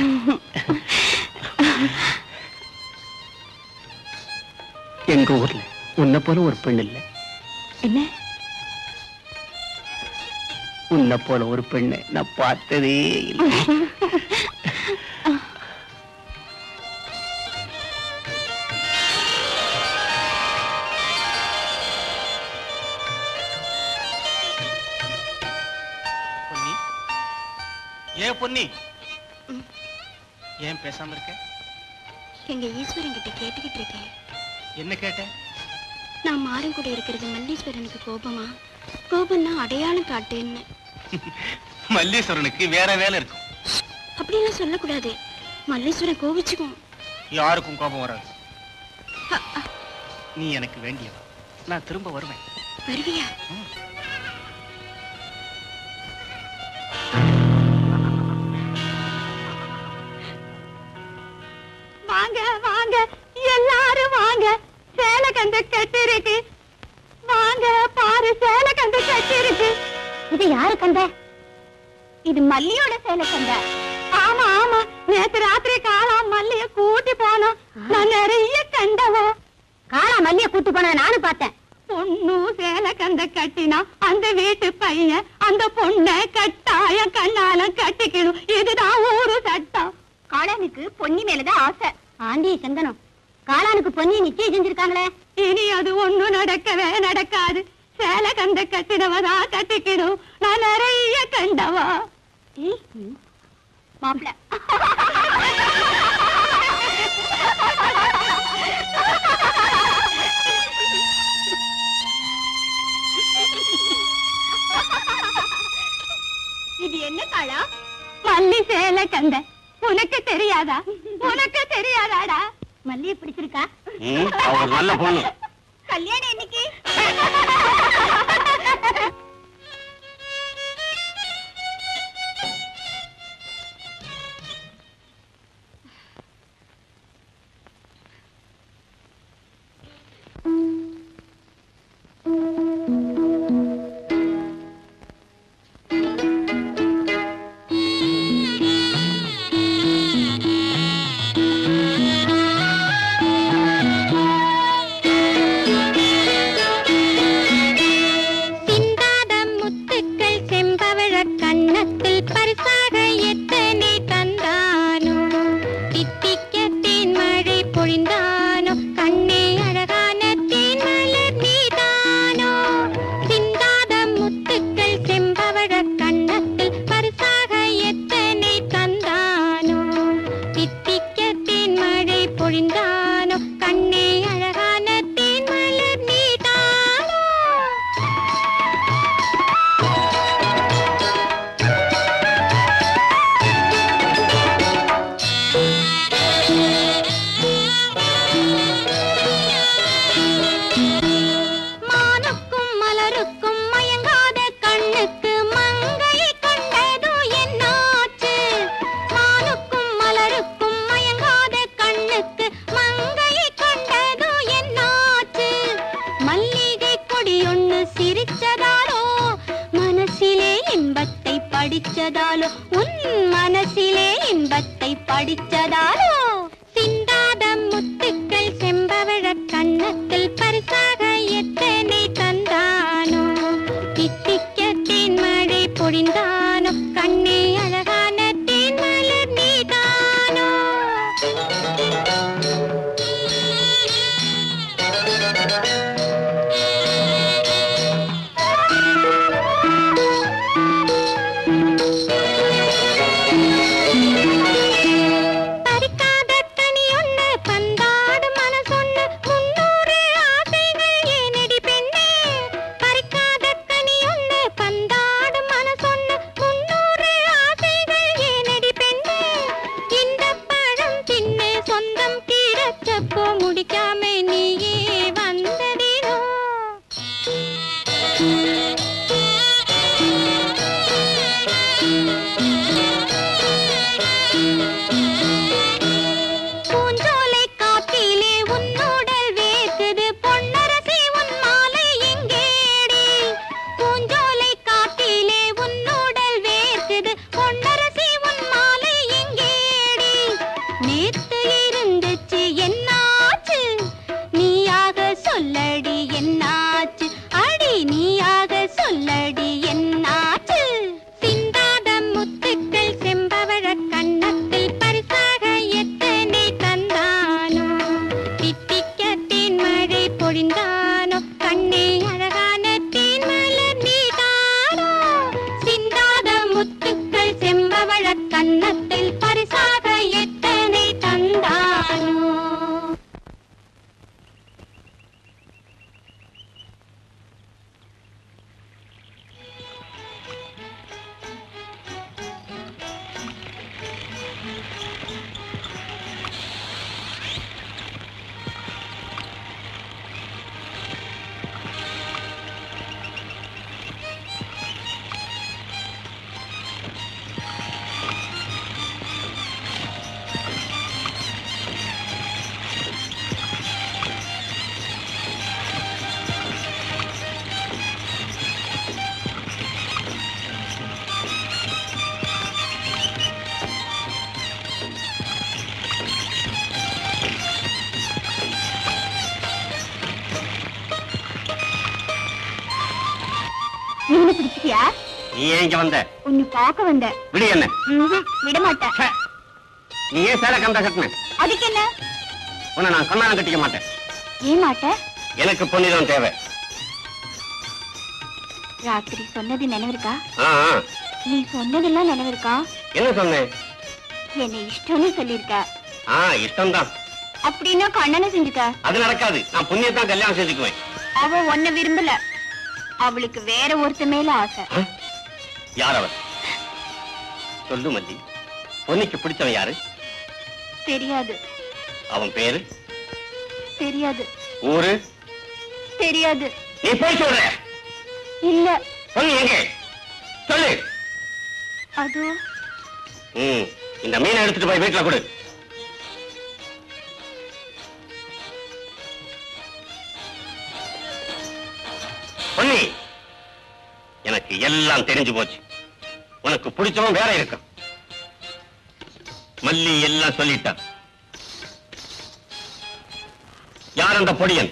எங்க ஊர்ல உன்னை போல ஒரு பெண் இல்லை என்ன உன்னை போல ஒரு பெண்ணை நான் பார்த்ததே இல்லை பொன்னி ஏன் பொன்னி ஏன் பேசாம இருக்க எங்க ஈஸ்வரன் கிட்ட கேட்டுக்கிட்டு இருக்கேன் என்ன கேட்ட நான் மாறன் கூட இருக்கிறது மல்லீஸ்வரனுக்கு கோபமா கோபம்னா அடையாளம் காட்டுன்னு மல்லீஸ்வரனுக்கு வேற வேலை இருக்கும் அப்படிலாம் சொல்லக்கூடாது மல்லீஸ்வரன் கோபிச்சுக்கும் யாருக்கும் கோபம் வராது நீ எனக்கு வேண்டியவ நான் திரும்ப வருவேன் வருவியா வாங்க வாங்க எல்லாரும் வாங்க சேலை கண்டு கட்டி இருக்கு வாங்க பாரு சேலை கண்டு கட்டி இருக்கு இது யாரு கண்ட இது மல்லியோட சேலை கண்ட ஆமா ஆமா நேத்து ராத்திரி காலா மல்லிய கூட்டி போனோம் நான் நிறைய கண்டவோ காளா மல்லிய கூட்டி போன நானும் பார்த்தேன் பொண்ணு சேலை கந்த கட்டினா அந்த வீட்டு பையன் அந்த பொண்ணை கட்டாய கண்ணால கட்டிக்கணும் இதுதான் ஊரு சட்டம் காளானுக்கு பொன்னி மேலதான் ஆசை ஆண்டி சந்தனம் காளானுக்கு பொன்னி நிச்சயம் செஞ்சிருக்காங்களே இனி அது ஒண்ணும் நடக்கவே நடக்காது சேலை கந்த கட்டினவதா கட்டிக்கணும் நான் நிறைய கண்டவா மாப்பிள்ள இது என்ன காளா மல்லி சேலை கந்த உனக்கு தெரியாதா உனக்கு தெரியாதாடா மல்லிய பிடிச்சிருக்கா அவ ஒரு நல்ல பொண்ணு கல்யாணம் இன்னைக்கு மீனை பிடிச்சிட்டியா நீ ஏன் இங்க வந்த உன்னை பார்க்க வந்த விடு என்ன ம்ஹும், விட மாட்டேன் ச்சே. நீ ஏன் சேலை கந்த கட்டின அதுக்கு என்ன உன்னை நான் கண்ணாலம் கட்டிக்க மாட்டேன் ஏன் மாட்ட எனக்கு பொன்னிதான் தேவை ராத்திரி சொன்னது நினைவிருக்கா ஆ, ஆ. நீ சொன்னதெல்லாம் நினைவிருக்கா என்ன சொன்னேன் என்னை இஷ்டம்னு சொல்லியிருக்க ஆ இஷ்டம்தான் அப்படின்னா கண்ணனை செஞ்சுக்க அது நடக்காது நான் புண்ணியத்தான் கல்யாணம் செஞ்சுக்குவேன் அவ உன்னை விரும்பல அவளுக்கு வேற ஒருத்த மேல ஆசை ஆ? யார் அவர் சொல்லு மல்லி பொன்னிக்கு பிடிச்சவன் யாரு தெரியாது அவன் பேரு தெரியாது ஊரு தெரியாது நீ போய் சொல்ற இல்ல பொண்ணு எங்க சொல்லு அது ம் இந்த மீனை எடுத்துட்டு போய் வீட்டுல கொடு பொன்னி எனக்கு எல்லாம் தெரிஞ்சு போச்சு உனக்கு பிடிச்சவன் வேற இருக்கான் மல்லி எல்லாம் சொல்லிட்டான் யார் அந்த பொடியன்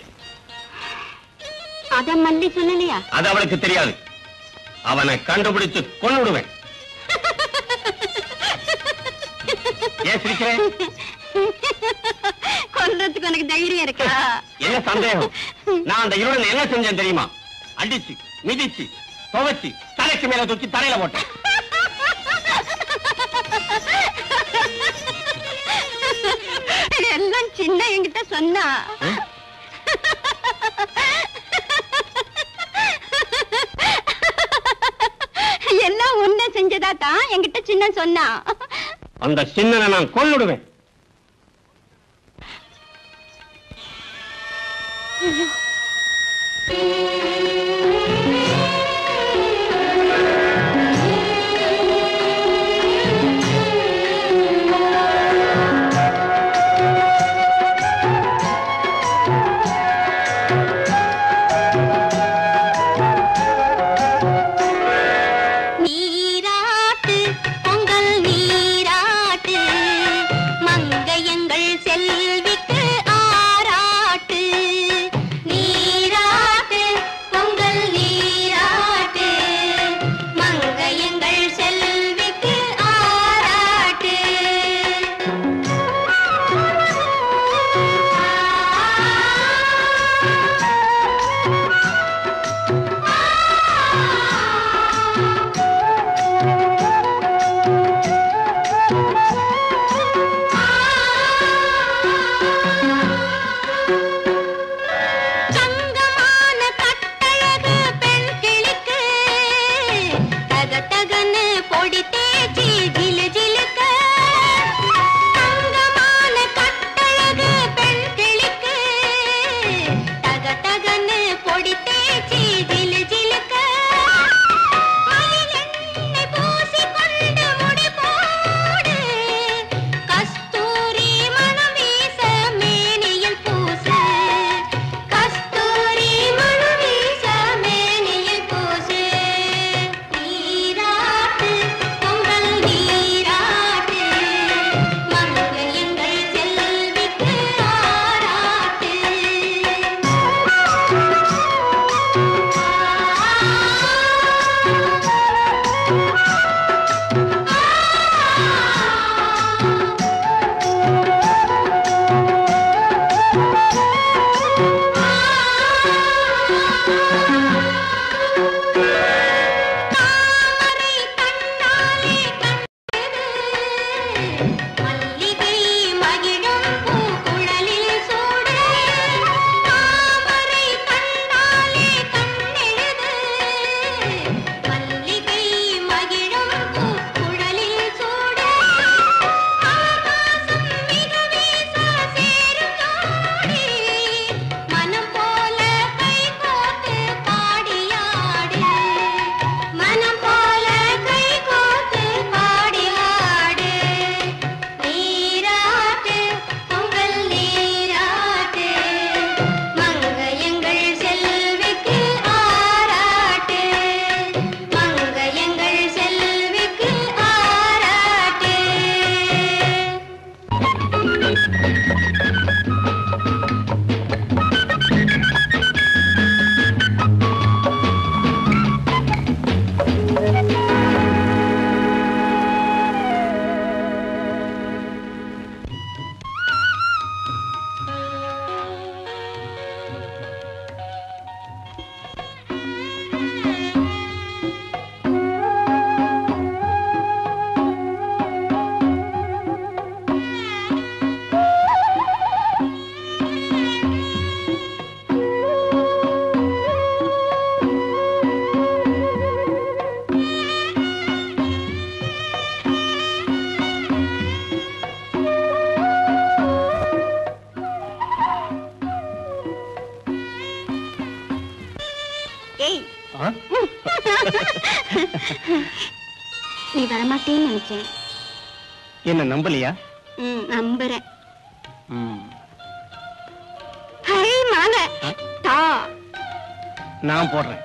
அத மல்லி சொல்லலையா அது அவளுக்கு தெரியாது அவனை கண்டுபிடிச்சு கொன்னுடுவேன் ஏன் சிரிக்கிறேன் கொல்றதுக்கு உனக்கு தைரியம் இருக்கா என்ன சந்தேகம் நான் அந்த இருளன் என்ன செஞ்சேன் தெரியுமா அடிச்சு மிதிச்சு துவைச்சு தலைக்கு மேல தூக்கி தலையில போட்டேன் எல்லாம் சின்ன என்கிட்ட சொன்னா எல்லாம் உன்ன செஞ்சதா தான் என்கிட்ட சின்ன சொன்னா அந்த சின்னனை நான் கொன்னுடுவேன் நீராட்டு பொங்கல் நீராட்டு மங்கையங்கள் செல்விக்கு ஆராட்டு நீராட்டு பொங்கல் நீராட்டு மங்கையங்கள் செல்விக்கு ஆராட்டு தங்கமான கட்டழகு பெண் கிளிக்கு தக தகன்னு பொடி தேய்ச்சி ஜிலு ஜிலுக்க தங்கமான கட்டழகு பெண் கிளிக்கு தக தகன்னு பொடி தேய்ச்சி ஜிலு ஜிலுக்க மயிலெண்ணெய் பூசிக்கொண்டு முடி போடு கஸ்தூரி மணம் வீச மேனியில் பூசு கஸ்தூரி மணம் வீச மேனியில் பூசு நீராட்டு பொங்கல் நீராட்டு மங்கையங்கள் செல்விக்கு தாமரை கண்ணாலே கண்டது மல்லிகை மகிழும் பூக்குழலில் சூடு தாமரை கண்ணாலே கண்ணெழுது மல்லிகை மகிழும் பூக்குழலில் சூடு ஆகாசம் மிக வீச சேரும் ஜோடி மனம் போல கை கோத்து பாடியாடு ஏய் நீ வரமாட்டேன்னு நினைச்சேன் என்ன நம்பலையா ம், நம்புறேன் ம். ஹை மாலை ஆ? தா நான் போடுறேன்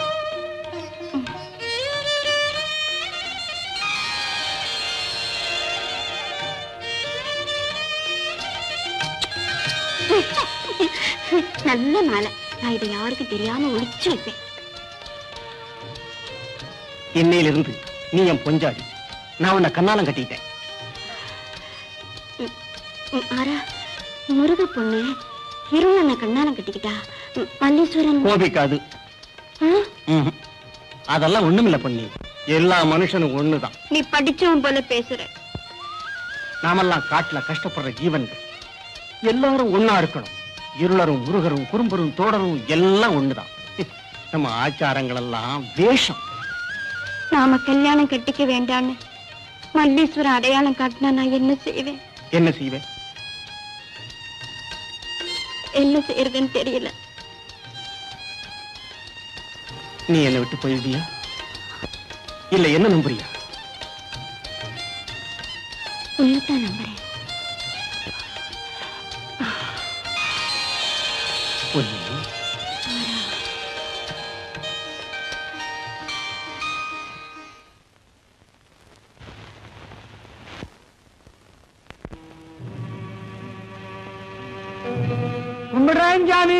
நல்ல மாலை நான் இதை யாருக்கும் தெரியாம ஒளிச்சு வைப்பேன் இன்னையிலிருந்து நீ என் பொஞ்சாடி நான் உன்னை கண்ணாலம் கட்டிட்டேன் ம், ஆரா முருக பொண்ணு இருளனை கண்ணாலம் கட்டிக்கிட்டா ம், மல்லீஸ்வரன் கோபிக்காது ஆ? ம்ஹும். அதெல்லாம் ஒண்ணுமில்ல பொண்ணி எல்லா மனுஷனும் ஒண்ணுதான் நீ படிச்சவன் போல பேசுற நாமெல்லாம் காட்டுல கஷ்டப்படுற ஜீவன்கள் எல்லாரும் ஒண்ணா இருக்கணும் இருளரும் முருகரும் குறும்பரும் தோடரும் எல்லாம் ஒண்ணுதான் நம்ம ஆச்சாரங்கள் எல்லாம் வேஷம் நாம கல்யாணம் கட்டிக்க வேண்டான்னு மல்லீஸ்வரன் அடையாளம் காட்டினா நான் என்ன செய்வேன் என்ன செய்வேன் என்ன செய்யறதுன்னு தெரியல நீ என்னை விட்டு போயிடுவியா இல்ல என்ன நம்புறியா உள்ளதான் நம்புறேன் பொன்னி கும்பிடுறேன் சாமி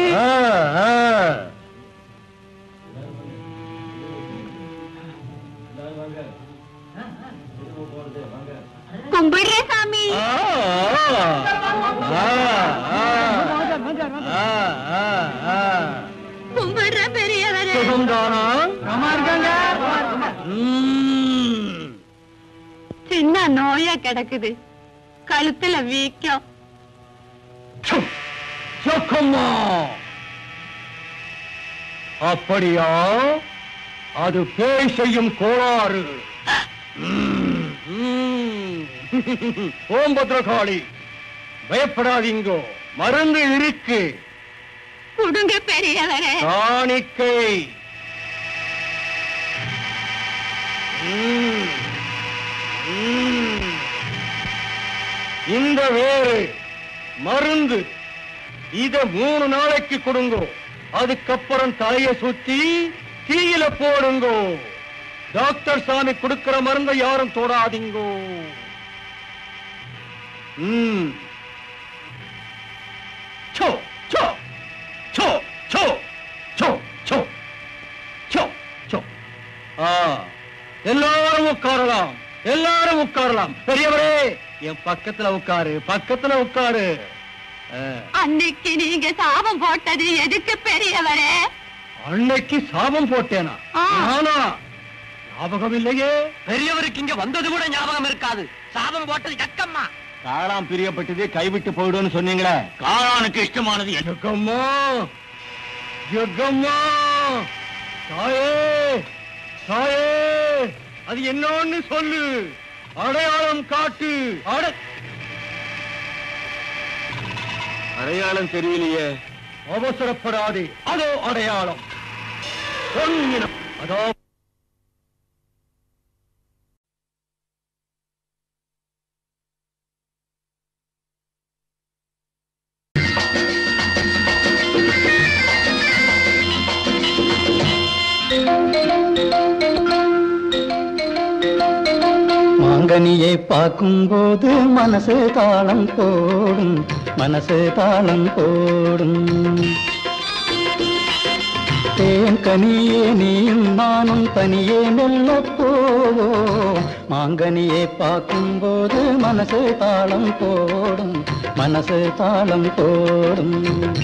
கும்பிடுறேன் சாமி கும்பிடுறேன் பெரியவரே ஆமா இருக்காங்க சின்ன நோயா கிடக்குது கழுத்துல வீக்கம் சொக்கம்மா அப்படியா அது பேய் செய்யும் கோளாறு ம், ம். ஓம் பத்ரகாளி பயப்படாதீங்கோ மருந்து இருக்கு கொடுங்க பெரியவரே காணிக்கை ம், ம். இந்த வேறு மருந்து இத மூணு நாளைக்கு கொடுங்கோ அதுக்கப்புறம் தலைய சுத்தி தீயில போடுங்கோ டாக்டர் சாமி கொடுக்கிற மருந்தை யாரும் தொடாதீங்கோ ம் சோ சோ சோ சோ சோ சோ சோ சோ ஆ எல்லாரும் உட்காரலாம் எல்லாரும் உட்காரலாம் பெரியவரே என் பக்கத்துல உட்காரு பக்கத்துல உட்காரு ஆ. அன்னைக்கு நீங்க சாபம் போட்டது எதுக்கு பெரியவரே அன்னைக்கு சாபம் போட்டேனா ஆ. நானா ஞாபகம் இல்லையே பெரியவருக்கு இங்க வந்தது கூட ஞாபகம் இருக்காது சாபம் போட்டது ஜக்கம்மா காளாம் பிரியப்பட்டது கைவிட்டு போயிடும்னு சொன்னீங்களே காளானுக்கு இஷ்டமானது எனக்கம்மா ஜக்கம்மா தாயே தாயே அது என்னன்னு சொல்லு அடையாளம் காட்டு அட அடையாளம் தெரியலையே அவசரப்படாதே அதோ அடையாளம் பொன்னினம் அதோ மாங்கனியை பார்க்கும்போது மனசு தாளம் போடும் மனசு தாளம் போடும் தேன் கனியே நீயும் நானும் தனியே மெல்ல போவோம் மாங்கனியை பார்க்கும்போது மனசு தாளம் போடும் மனசு தாளம் போடும்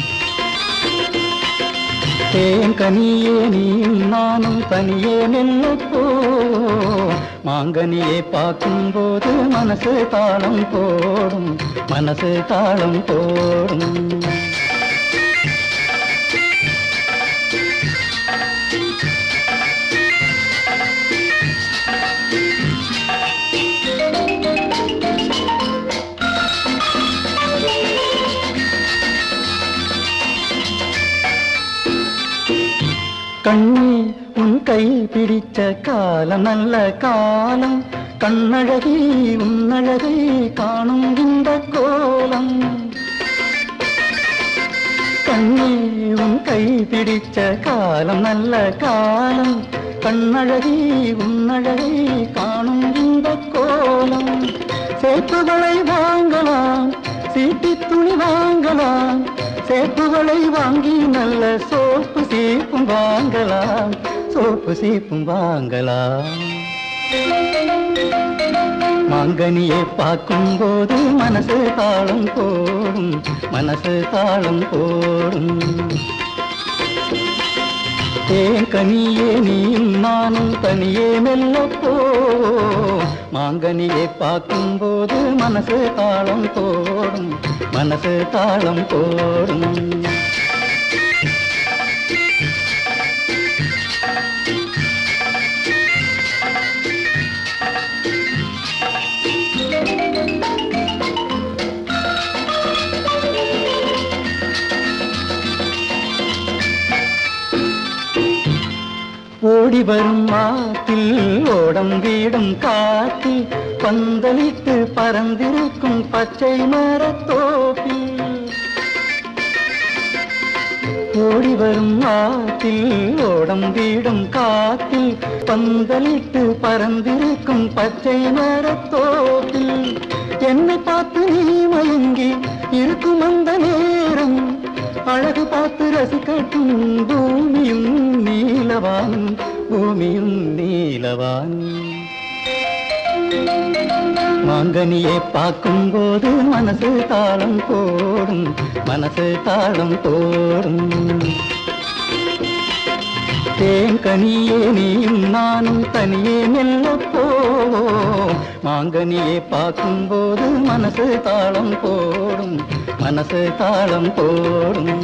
தேன் கனியே நீயும் நானும் தனியே நின்று போ மாங்கனியை பார்க்கும்போது மனசு தாளம் போடும் மனசு தாளம் போடும் கண்ணே உன் கை பிடிச்ச காலம் நல்ல காலம் கண்ணழகி உன்னழகை காணும் இந்த கோலம் கண்ணே உன் கை பிடிச்ச காலம் நல்ல காலம் கண்ணழகி உன்னழகை காணும் இந்த கோலம் சேப்புகளை வாங்கலாம் சீட்டி துணி வாங்கலாம் சேப்புகளை வாங்கி நல்ல சோப்பு சீப்பும் வாங்கலாம் சோப்பு சீப்பும் வாங்கலாம் மாங்கனியை பார்க்கும் போது மனசு தாளம் போடும் மனசு தாளம் போடும் தேன் கனியே நீயும் நானும் தனியே மெல்ல போ மாங்கனியை பார்க்கும் போது மனசு தாளம் போடும் மனசு தாளம் போடும் ஓடி வரும் ஆத்தில் ஓடம் வீடும் காத்தில் பந்தலிட்டு பறந்திருக்கும் பச்சை மரத்தோப்பில் ஓடி வரும் ஆத்தில் ஓடம் வீடும் காத்தில் பந்தலிட்டு பறந்திருக்கும் பச்சை மரத்தோப்பில் என்னை பார்த்து நீ மயங்கி இருக்கும் அந்த நேரம் அழகு பார்த்து ரசிக்கட்டும் பூமியும் நீலவான் பூமியும் நீலவான் மாங்கனியை பார்க்கும் போது மனசு தாளம் போடும் மனசு தாளம் போடும் தேன் கனியே நீயும் நானும் தனியே மெல்ல போவோம் மாங்கனியை பார்க்கும் போது மனசு தாளம் போடும் மனசு தாளம் போடும்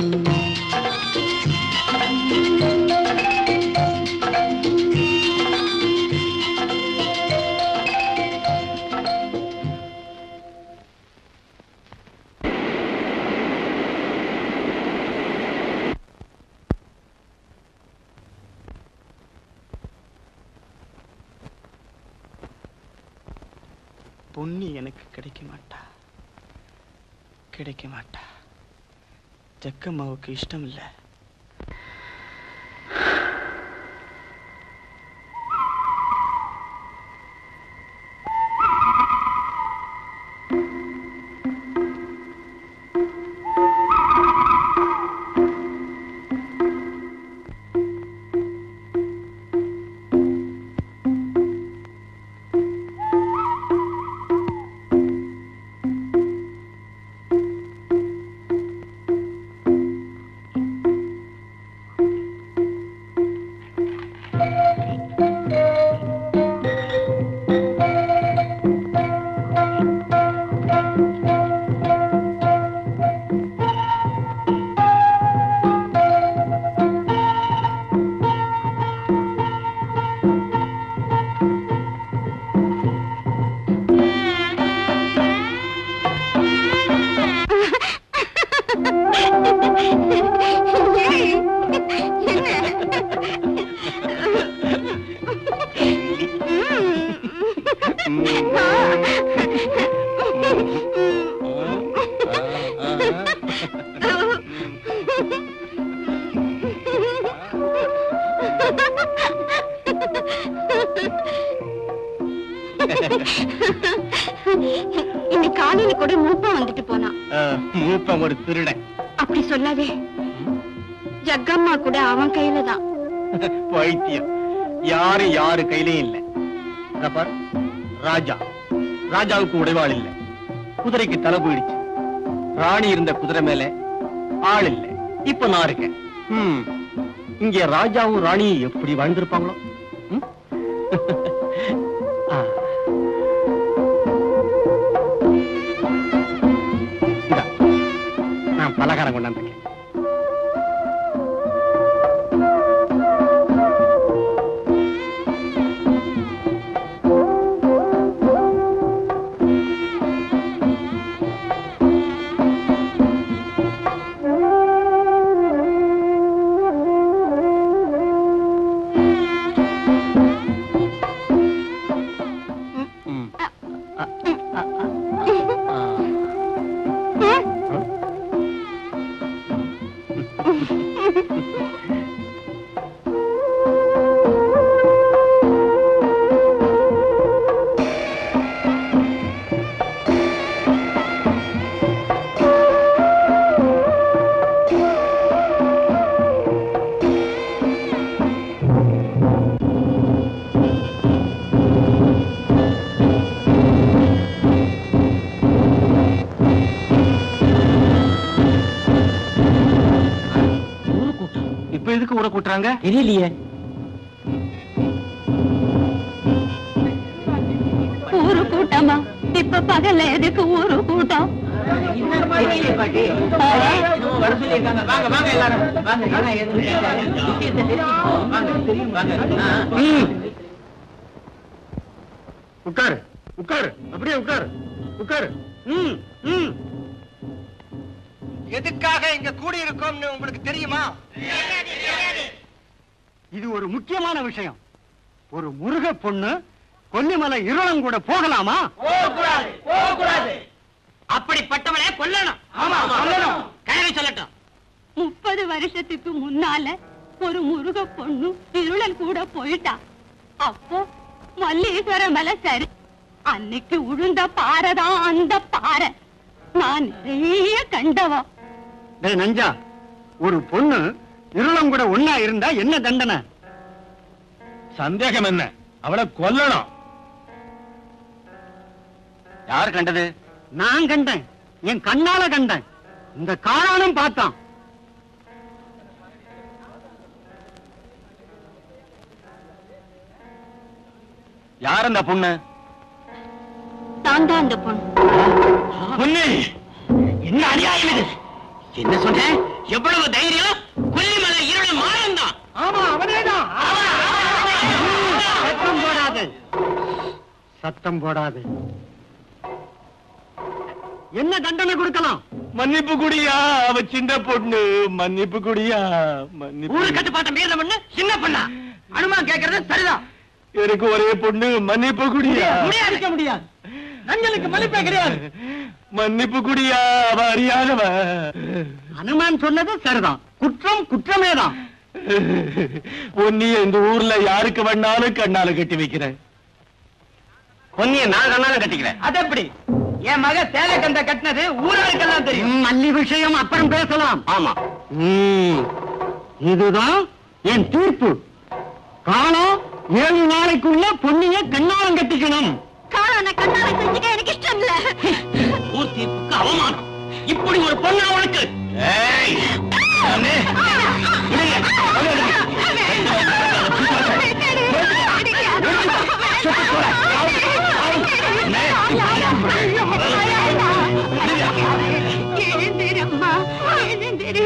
பொன்னி எனக்கு கிடைக்க மாட்டா கிடைக்க மாட்டா ஜக்கம்மாவுக்கு இஷ்டம் இல்லை இன்னைக்கு காலையில கூட மூப்பம் வந்துட்டு போனான் மூப்பம் ஒரு திருடன் அப்படி சொல்லாதே ஜக்கம்மா கூட அவன் கையில தான் பைத்தியம் யாரு யாரு கையிலயும் இல்ல இத பார் ராஜா ராஜாவுக்கு உடைவாள் இல்ல குதிரைக்கு தலை போயிடுச்சு ராணி இருந்த குதிரை மேல ஆள் இல்ல இப்ப நான் இருக்கேன் ம். இங்க ராஜாவும் ராணியும் எப்படி வாழ்ந்திருப்பாங்களோ ம்? ஆ. இந்தா, நான் பலகாரம் கொண்டாந்துருக்கேன் ஊரை கூட்டுறாங்க தெரியலையே ஊரு கூட்டமா இப்ப பகல்ல எதுக்கு ஊரு கூட்டம் உட்காரு உட்காரு அப்படியே உட்காரு உட்காரு ம் ம் எதுக்காக இங்க கூடி இருக்கோம்னு உங்களுக்கு தெரியுமா இது ஒரு முக்கியமான விஷயம் ஒரு முருக பொண்ணு கொல்லிமலை இருளம் கூட போகலாமா அப்படிப்பட்டவளை கொல்லணும் ஆமா கொல்லணும் கிழவி சொல்லட்டும் முப்பது வருஷத்துக்கு முன்னால ஒரு முருக பொண்ணு இருளன் கூட போயிட்டா அப்போ மல்லீஸ்வர மலை சரி அன்னைக்கு உழுந்த பாறைதான் அந்த பாறை நான் நிறைய கண்டவா டேய் நஞ்சா ஒரு பொண்ணு இருளம் கூட ஒன்னா இருந்தா என்ன தண்டனை சந்தேகம் என்ன அவளை கொல்லணும் யார் கண்டது நான் கண்டேன் என் கண்ணால கண்டேன் இந்த காளானும் பார்த்தான் யார் அந்த பொண்ணு தான் தான் அந்த பொண்ணு பொண்ணு என்ன அநியாயம் இது என்ன சொன்னேன் எவ்வளவு தைரியம் கொல்லிமலை இருள் மாயம் தான் ஆமா அவனேதான் சத்தம் போடாது சத்தம் போடாது என்ன தண்டனை கொடுக்கலாம் மன்னிப்பு குடியா அவ சின்ன பொண்ணு மன்னிப்பு குடியா ஊரு மன்னிப்பு கட்டுப்பாட்டை மீற பண்ணு சின்ன பண்ணா அனுமான் கேக்குறது சரிதான் எனக்கு ஒரே பொண்ணு மன்னிப்பு குடியா முடியாது முடியாது நஞ்சலுக்கு மன்னிப்பே கிடையாது மன்னிப்பு குடியா அவ அறியாதவ அனுமான் சொன்னது சரிதான் குற்றம் குற்றமே தான் பொன்னிய இந்த ஊர்ல யாருக்கு வேணாலும் கண்ணால கட்டி வைக்கிறேன் பொன்னிய நான் கண்ணால கட்டிக்கிறேன் அது எப்படி என் மக சேலை கந்த கட்டினது ஊராருக்கெல்லாம் தெரியும் ம், மல்லி விஷயம் அப்புறம் பேசலாம் ஆமா இதுதான் என் தீர்ப்பு காலம் ஏழு நாளைக்குள்ள பொன்னிய கண்ணாலம் கட்டிக்கணும் காளான கண்ணால செஞ்சுக்க எனக்கு இஷ்டம் இல்ல ஊர் தீர்ப்புக்கு அவமானம் இப்படி ஒரு பொண்ணு அவனுக்கு ஏய் அண்ணே, விடுங்க, விடுங்க. எழுந்திரம்மா எழுந்திரு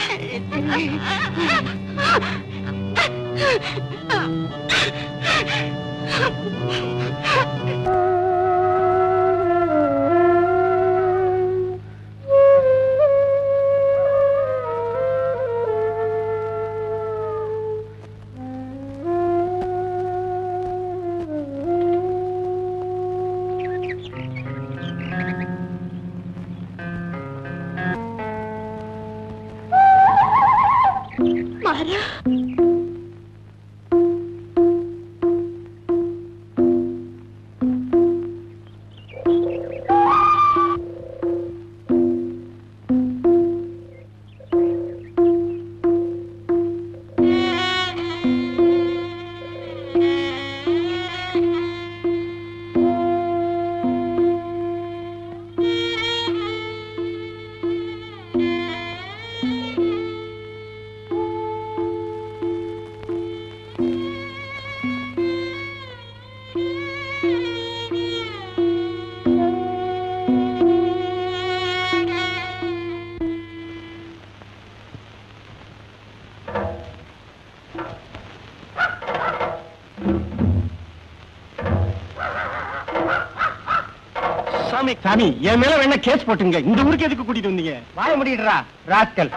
மாறா சாமி சாமி என் மேல வேணா கேஸ் போட்டுங்க இந்த ஊருக்கு எதுக்கு கூட்டிட்டு வந்தீங்க வாய முடிடுறா ராஸ்கல்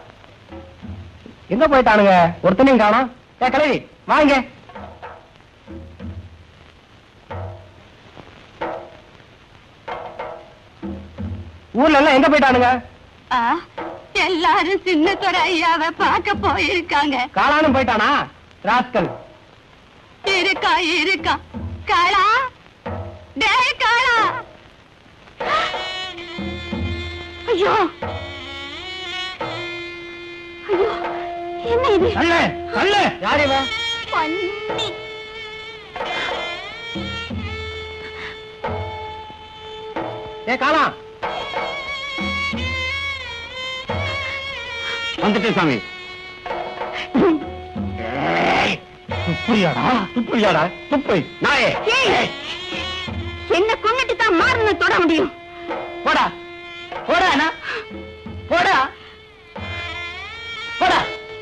எங்க போயிட்டானுங்க ஒருத்தனையும் காணோம் ஏ கலவி வாங்க ஊர்ல எல்லாம் எங்க போயிட்டானுங்க ஆ, எல்லாரும் சின்னத்தோட ஐயாவை பார்க்க போயிருக்காங்க காளானும் போயிட்டானா ராஸ்கல் இருக்கா இருக்கா காளா டேய் காளா ஐயோ ஐயோ என்ன இது தள்ளு தள்ளு யார் இவன் பன்னி ஏ காளா வந்துட்டேன் சாமி துப்புறியாடா துப்புறியாடா துப்பு நாயே ஏய், என்ன கொண்டுட்டு தான் மாறன தொட முடியும் போடா போடா அண்ணா. போடா போடா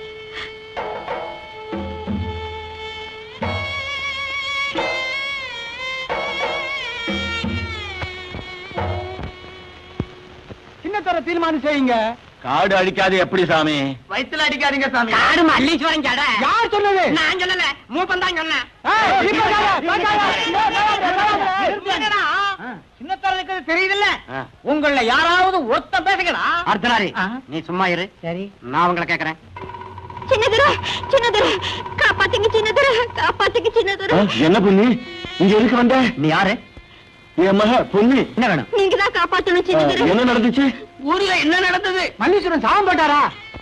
சின்னத்தர தீர்மானம் செய்யுங்க காடு அழிக்காது எப்படி சாமி வயித்துல அடிக்காதீங்க சாமி காடு மல்லீஸ்வரன் கடை யார் சொன்னது நான் சொல்லல மூப்பன் தான் சொன்னேன் ஏய், இப்ப காயா, காயா, என்னடா? சின்னத்தரம் இருக்கிறது தெரியுதுல்ல ஆ. உங்கள யாராவது ஒருத்த பேசுங்கடா அர்த்தனாரி ஆ. நீ சும்மா இரு சரி நான் உங்களை கேக்குறேன் சின்னதுரை சின்னதுரை காப்பாத்துங்க சின்னதுரை காப்பாத்துங்க சின்னதுரை என்ன பொண்ணு இங்க எதுக்கு வந்த நீ யாரு என் மக பொண்ணு என்ன வேணும் நீங்க தான் காப்பாத்தணும் சின்னதுரை என்ன நடந்துச்சு ஊர்ல என்ன நடந்தது மல்லீஸ்வரன் சாபம் போட்டாரா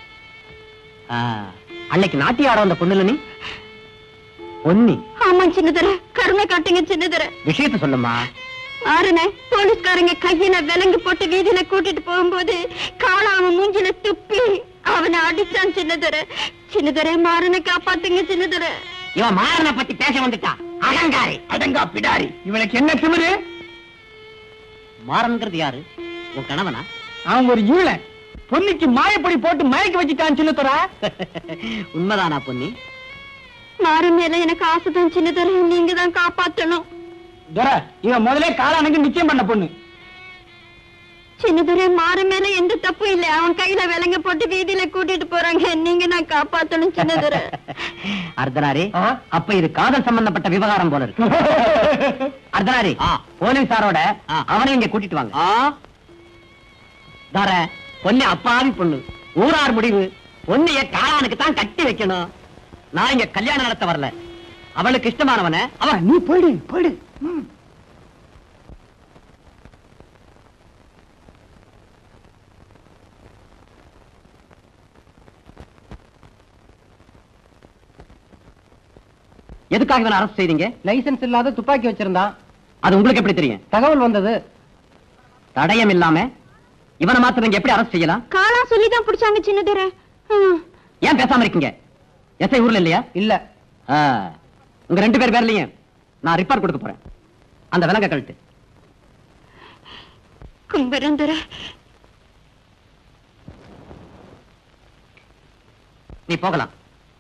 அன்னைக்கு நாட்டி ஆட வந்த பொண்ணுல நீ பொன்னி ஆமா சின்னதுரை கருணை காட்டுங்க சின்னதுரை விஷயத்த சொல்லுமா ஆறுனே போலீஸ்காரங்க கையில விலங்கு போட்டு வீதியில கூட்டிட்டு போகும்போது காலம் அவன் மூஞ்சில துப்பி அவனை அடிச்சான் சின்னதுரை சின்னதுரை மாறனை காப்பாத்துங்க சின்னதுரை இவன் மாறனை பத்தி பேச வந்துட்டா அகங்காரி அடங்கா பிடாரி இவனுக்கு என்ன திமிரு மாறன்கிறது யாரு உன் கணவனா அவன் ஒரு ஈழ பொன்னிக்கு மாயப்படி போட்டு மயக்க வச்சுட்டான் சின்னத்தரா உண்மைதானா பொன்னி மாறன் மேல எனக்கு ஆசைதான் சின்னதுரை நீங்க தான் காப்பாத்தணும் துரை இவன் முதல்ல காலானுக்கு நிச்சயம் பண்ண பொண்ணு சின்னதுரை மாறன் மேல எந்த தப்பும் இல்ல அவன் கையில விலங்க போட்டு வீதியில கூட்டிட்டு போறாங்க நீங்க தான் காப்பாத்தணும் சின்னதுரை அர்த்தனாரி ஆ? அப்ப இது காதல் சம்பந்தப்பட்ட விவகாரம் போல இருக்கு அர்த்தனாரி போலீசாரோட அவனை இங்க கூட்டிட்டு வாங்க தர பொண்ணு அப்பாவி பொண்ணு ஊரார் முடிவு பொண்ணைய காளானுக்கு தான் கட்டி வைக்கணும் நான் இங்க கல்யாணம் நடத்த வரல அவளுக்கு இஷ்டமானவன அவன் நீ போயிடு போயிடு ம். எதுக்காக இவனை அரசு செய்தீங்க லைசென்ஸ் இல்லாத துப்பாக்கி வச்சிருந்தான் அது உங்களுக்கு எப்படி தெரியும் தகவல் வந்தது தடயம் இல்லாம இவனை மாத்திரம் இங்க எப்படி அரசு செய்யலாம் காலா சொல்லிதான் பிடிச்சாங்க சின்னதுரை ஹம். ஏன் பேசாம இருக்கீங்க எஸ்ஐ ஊர்ல இல்லையா இல்ல ஆ, உங்க ரெண்டு பேர் பேர்லயும் நான் ரிப்போர்ட் கொடுக்க போறேன் அந்த விலங்க கழட்டு கும்பரந்துரை நீ போகலாம்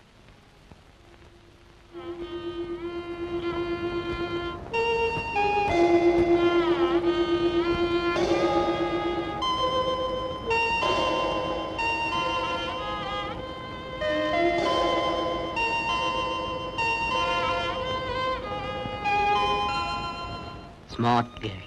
ஸ்மார்ட் கேர்ள்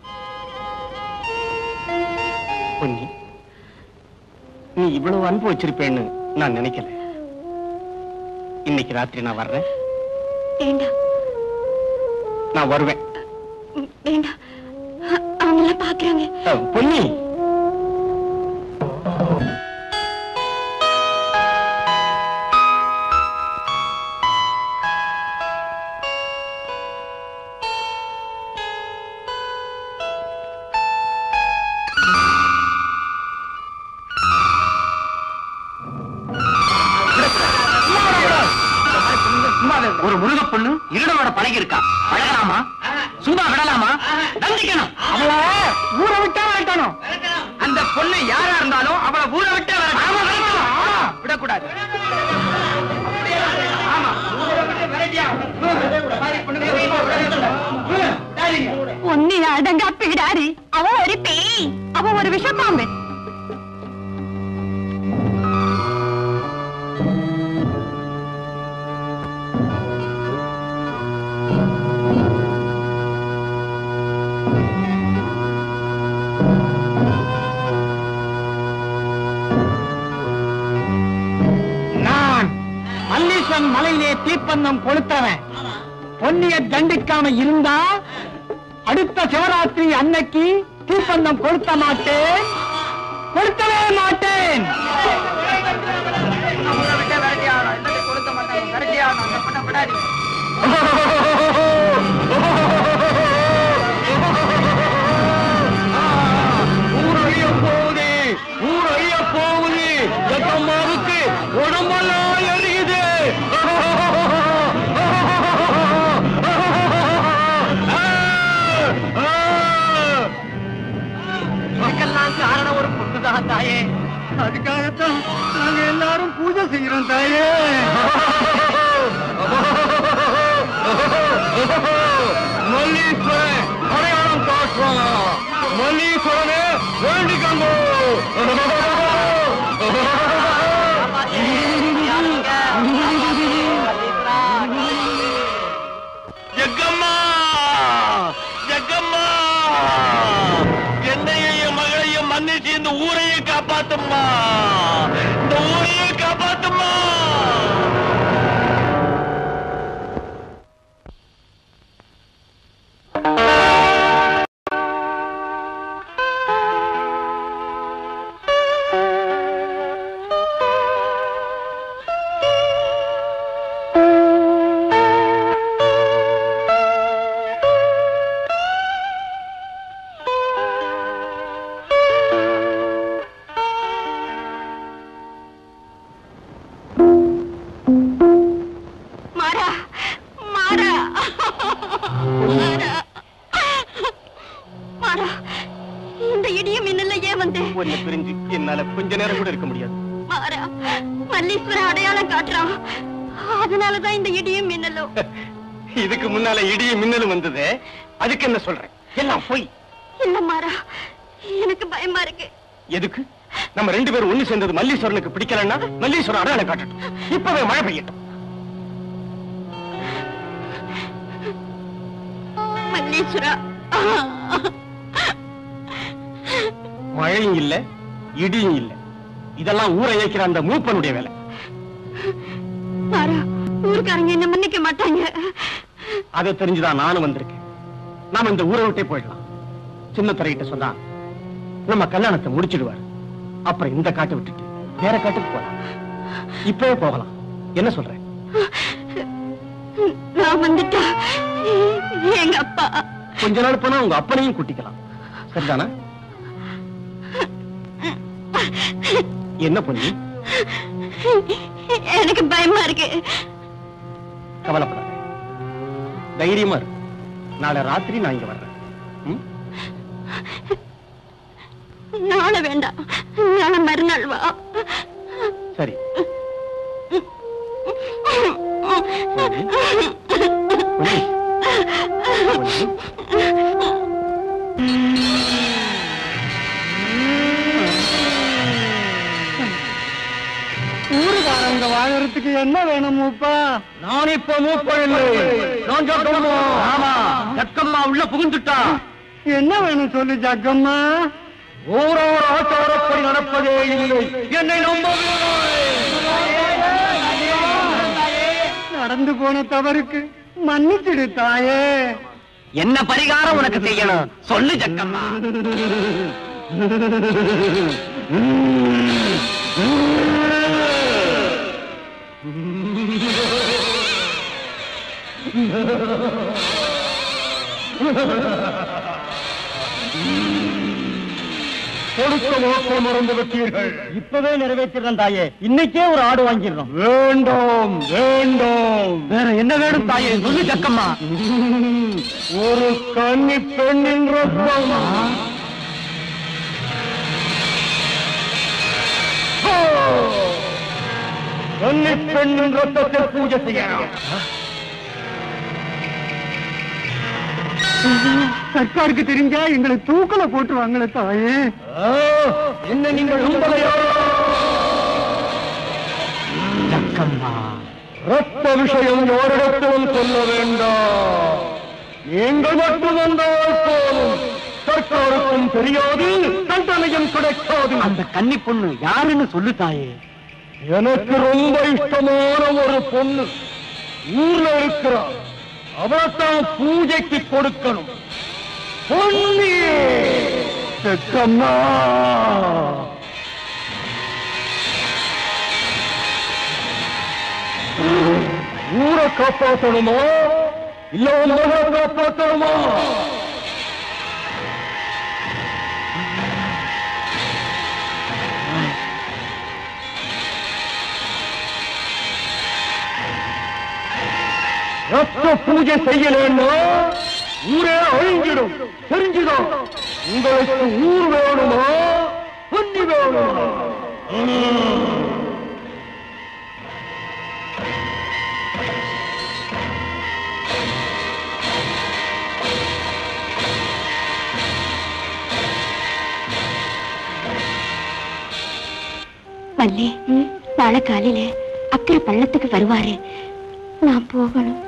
பொன்னி நீ இவ்வளவு அன்பு வச்சிருப்பேன்னு நான் நினைக்கல இன்னைக்கு ராத்திரி நான் வர்றேன் வேண்டாம் நான் வருவேன் ம், வேண்டாம் அ- அவங்களாம் பாக்குறாங்க அஹ், பொன்னி ஒரு முருக பொண்ணு இருடனோட பழகி இருக்கா பழகலாமா சும்மா விடலாமா தண்டிக்கணும் அவள ஊரை விட்டா விட்டணும் அந்த பொண்ணு யாரா இருந்தாலும் அவளை ஊரை விட்டு விடக்கூடாது ஒன்னு அடங்கா பிடாரி அவன் ஒரு பேய் அவன் ஒரு விஷப்பாம்பு நான் மல்லீஸ்வரன் மலையிலே தீப்பந்தம் கொளுத்தவன் பொன்னிய தண்டிக்காம இருந்தா அடுத்த சிவராத்திரி அன்னைக்கு தீப்பந்தம் கொளுத்த மாட்டேன் கொளுத்தவே மாட்டேன் ஊரழிய போகுது ஊரழிய போகுது எத்தம்மாவுக்கு உடம்பெல்லாம் எரியுது ஜக்கம்மா ஜக்கம்மா என்னையும் என் மகளையும் மன்னிச்சு இந்த ஊரையே காப்பாத்தும்மா இந்த ஊரையே காப்பாத்தும்மா மாறா மாறா மாறா மாறா இந்த இடிய மின்னல்ல ஏன் வந்தேன் உன்னை பிரிஞ்சு என்னால கொஞ்ச நேரம் கூட இருக்க முடியாது மாறா மல்லீஸ்வரன் அடையாளம் காட்டுறான் அதனாலதான் இந்த இடியும் மின்னலும் இதுக்கு முன்னால இடியும் மின்னலும் வந்தது அதுக்கு என்ன சொல்றேன் எல்லாம் போய் இல்ல மாறா எனக்கு பயமா இருக்கு எதுக்கு நம்ம ரெண்டு பேரும் ஒண்ணு சேர்ந்தது மல்லீஸ்வரனுக்கு பிடிக்கலன்னா மல்லீஸ்வரன் அடையாளம் காட்டட்டும் இப்பவே மழை பெய்யட்டும் மல்லீஸ்வரா மழையும் இல்ல இடியும் இல்ல இதெல்லாம் ஊரை இயக்கிற அந்த மூப்பனுடைய வேலை மாறா ஊருக்காரங்க என்ன மன்னிக்க மாட்டாங்க அதை தெரிஞ்சுதான் நானும் வந்திருக்கேன் நாம இந்த ஊரை விட்டே போயிடலாம் சின்ன துறையிட்ட சொன்னா நம்ம கல்யாணத்தை முடிச்சிடுவார் அப்புறம் இந்த காட்டை விட்டுட்டு வேற காட்டுக்கு போலாம் இப்பவே போகலாம் என்ன சொல்ற நான் வந்துட்டா எங்க அப்பா கொஞ்ச நாள் போனா உங்க அப்பனையும் கூட்டிக்கலாம் சரிதானா என்ன பொண்ணு எனக்கு பயமா இருக்கு கவலைப்படாத தைரியமா இரு நாளை ராத்திரி நான் இங்க வர்றேன் ம்? நாளை வேண்டாம் நாளை மறுநாள் வா சரி பொன்னி. பொன்னி. பொன்னி. ஊருக்காரங்க வாழறதுக்கு என்ன வேணும் மூப்பா நான் இப்ப மூப்பழில்லை நான் ஜக்கம்மா ஆமா ஜக்கம்மா உள்ள புகுந்துட்டா என்ன வேணும் சொல்லு ஜக்கம்மா ஊரோர் ஆச்சாரப்படி நடப்பதே இல்லை என்னை நம்பவில்லை நடந்து போன தவறுக்கு மன்னிச்சிடு தாயே என்ன பரிகாரம் உனக்கு செய்யணும் சொல்லு ஜக்கம்மா கொடுத்த வாக்கை மறந்து விட்டீர்கள் இப்பவே நிறைவேற்றிடுறேன் தாயே இன்னைக்கே ஒரு ஆடு வாங்கிடுறோம் வேண்டாம் வேண்டாம் வேற என்ன வேணும் தாயே சொல்லு ஜக்கம்மா ஒரு கன்னி பெண்ணின் ரத்தம் ஓ! கன்னி பெண்ணின் ரத்தத்தை பூஜை செய்யணும் சர்க்காருக்கு தெரிஞ்சா எங்களை தூக்கல போட்டுருவாங்களே தாயே ஆ, என்ன நீங்கள் நம்பலையா ஜக்கம்மா ரத்த விஷயம் யாரிடத்திலும் சொல்ல வேண்டாம் நீங்கள் மட்டும் வந்தால் போதும் சர்க்காருக்கும் தெரியாது தண்டனையும் கிடைக்காது அந்த கன்னி பொண்ணு யாருன்னு சொல்லு தாயே எனக்கு ரொம்ப இஷ்டமான ஒரு பொண்ணு ஊர்ல இருக்கிறார் அவளைத்தான் பூஜைக்கு கொடுக்கணும் பொன்னி செக்கம்மா ஊரை காப்பாற்றணுமா இல்ல உன் மகளை காப்பாற்றணுமா ரத்த பூஜை செய்யலன்னா ஊரே அழிஞ்சிடும் தெரிஞ்சுதான் உங்களுக்கு ஊர் வேணுமா பொன்னி வேணுமா வள்ளி நாளை காலையில அக்கறை பள்ளத்துக்கு வருவாரு நான் போகணும்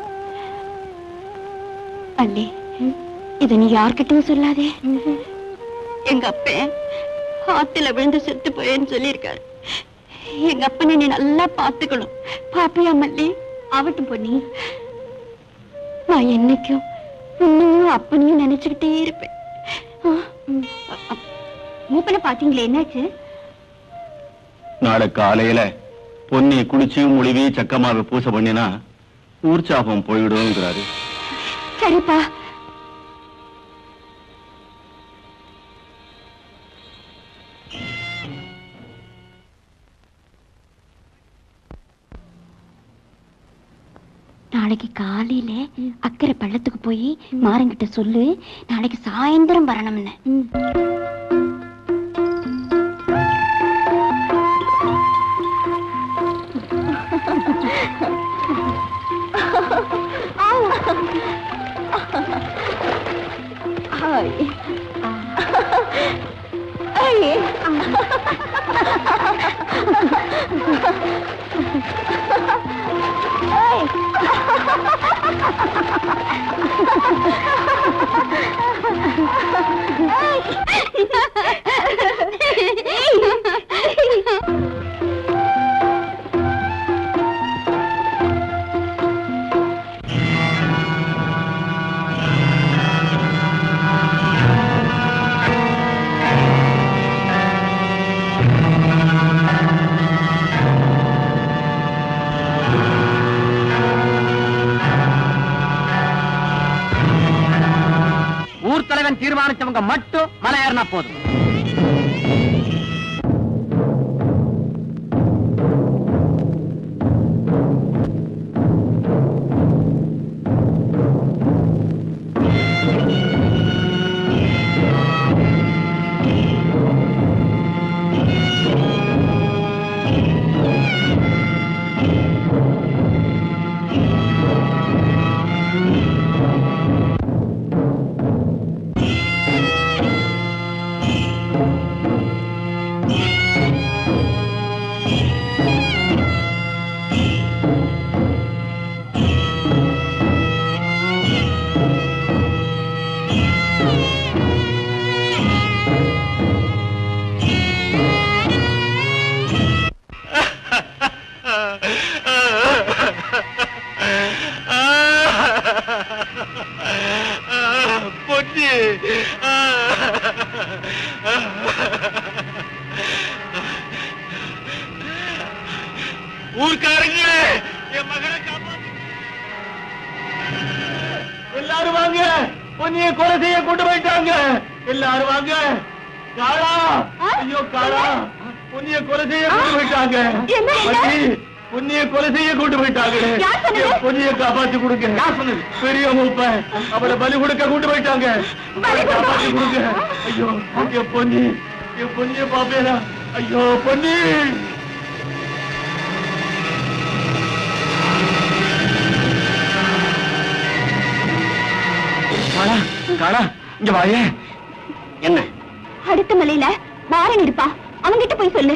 வள்ளி இத நீ யார்கிட்டயும் சொல்லாதே எங்க அப்பன் ஆத்துல விழுந்து செத்து போயேன்னு சொல்லியிருக்காரு எங்க அப்பனை நீ நல்லா பாத்துக்கணும் பாப்பியா மல்லி ஆவட்டும் பொண்ணி நான் என்னைக்கும் உன்னையும் அப்பனையும் நினைச்சுக்கிட்டே இருப்பேன் ஆ, ம். அ- அ- மூப்பனை பாத்தீங்களே என்னாச்சு நாளை காலையில பொன்னி குளிச்சு முழுவி சக்கமாக பூசை பண்ணினா ஊர்ச்சாபம் போயிடுங்கிறாரு சரிப்பா நாளைக்கு காலையில அக்கறை பள்ளத்துக்கு போய் மாறங்கிட்ட சொல்லு நாளைக்கு சாயந்தரம் வரணும்னு ஊர் தலைவன் தீர்மானிச்சவங்க மட்டும் மலை ஏறினா போதும் பொன்னி ஊர்க்காரங்க என் மகனை காப்பாத்து எல்லாரும் வாங்க பொன்னியை கொலை செய்ய கொண்டு போயிட்டாங்க எல்லாரும் வாங்க காளா ஐயோ காளா பொன்னிய கொலை செய்ய கொண்டு போயிட்டாங்க என்ன, என்ன? மச்சி, பொன்னிய கொலை செய்ய கொண்டு போயிட்டாங்க யார் சொன்னது? என் பொன்னிய காப்பாத்தி கொடுங்க யார் சொன்னது பெரிய மூப்பன் அவளை பலி கொடுக்க கொண்டு போயிட்டாங்க அவளை காப்பாத்தி கொடுங்க ஐயோ என் பொன்னி என் பொன்னிய பாப்பேனா ஐயோ பொன்னி காளா காளா இங்க வாயே என்ன அடுத்த மலையில மாறன் இருப்பா அவன்கிட்ட போய் சொல்லு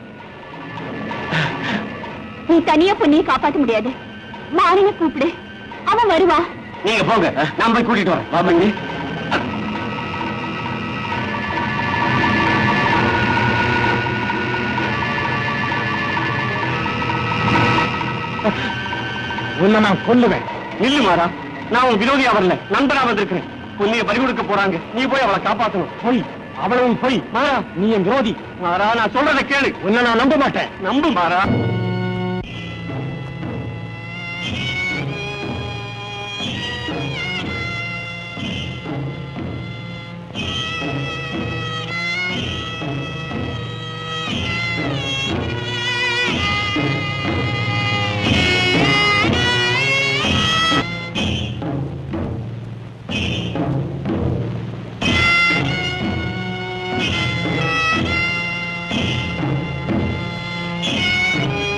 நீ தனியா பொண்ணியை காப்பாத்த முடியாது மாறனை கூப்பிடு அவன் வருவா நீங்க போங்க நான் போய் கூட்டிட்டு வரேன் வா பண்ணி உன்னை நான் கொல்லுவேன் நில்லு மாறா நான் உன் விரோதியா வரல நண்பனா வந்திருக்கிறேன் பொன்னிய பலி கொடுக்க போறாங்க நீ போய் அவளை காப்பாத்தணும் பொய் அவ்வளவும் பொய் மாறா நீ என் விரோதி மாறா நான் சொல்றத கேளு உன்னை நான் நம்ப மாட்டேன் நம்பு மாறா ஆ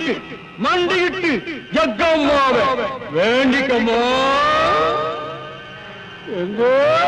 மண்டியிட்டு மண்டியிட்டு ஜக்கம்மாவ வேண்டிக்கம்மா எங்க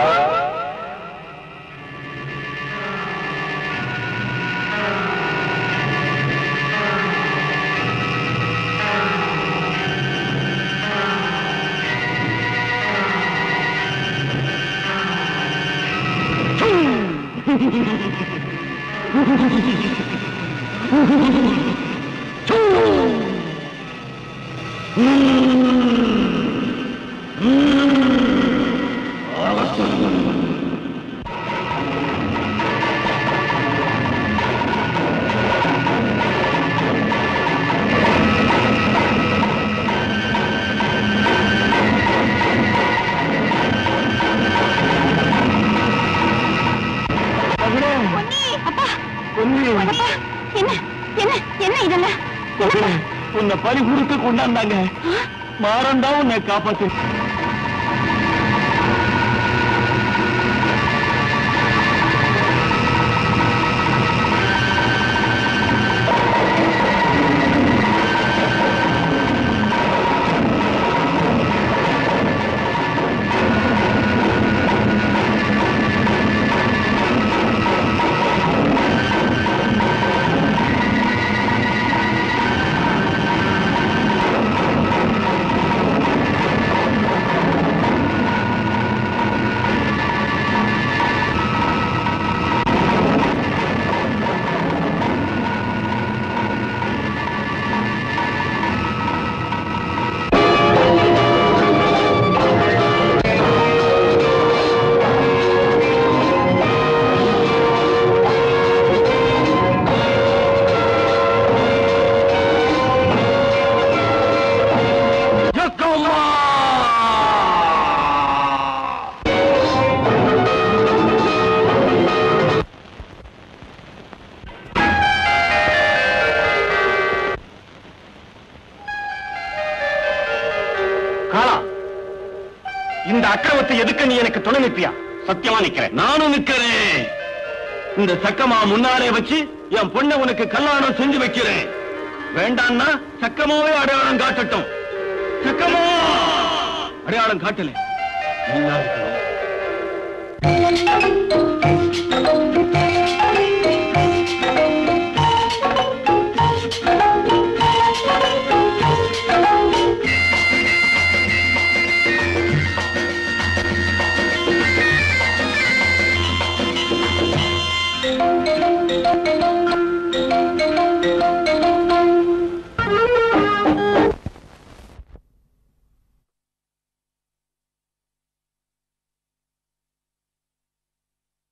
பொன்னி அப்பா அப்பா என்ன என்ன என்ன இதெல்லாம் என்னப்பா உன்னை பலி கொடுக்க கொண்டாந்தாங்க மாறண்டா உன்னை காப்பாத்து காளா இந்த அக்கிரமத்தை எதுக்க நீ எனக்கு துணை நிற்பியா சத்தியமா நிக்கிறேன் நானும் நிக்கிறேன் இந்த சக்கமா முன்னாலே வச்சு என் பொண்ணை உனக்கு கல்யாணம் செஞ்சு வைக்கிறேன் வேண்டான்னா சக்கமாவே அடையாளம் காட்டட்டும் சக்கமா அடையாளம் காட்டல நல்லா இருக்கணும்.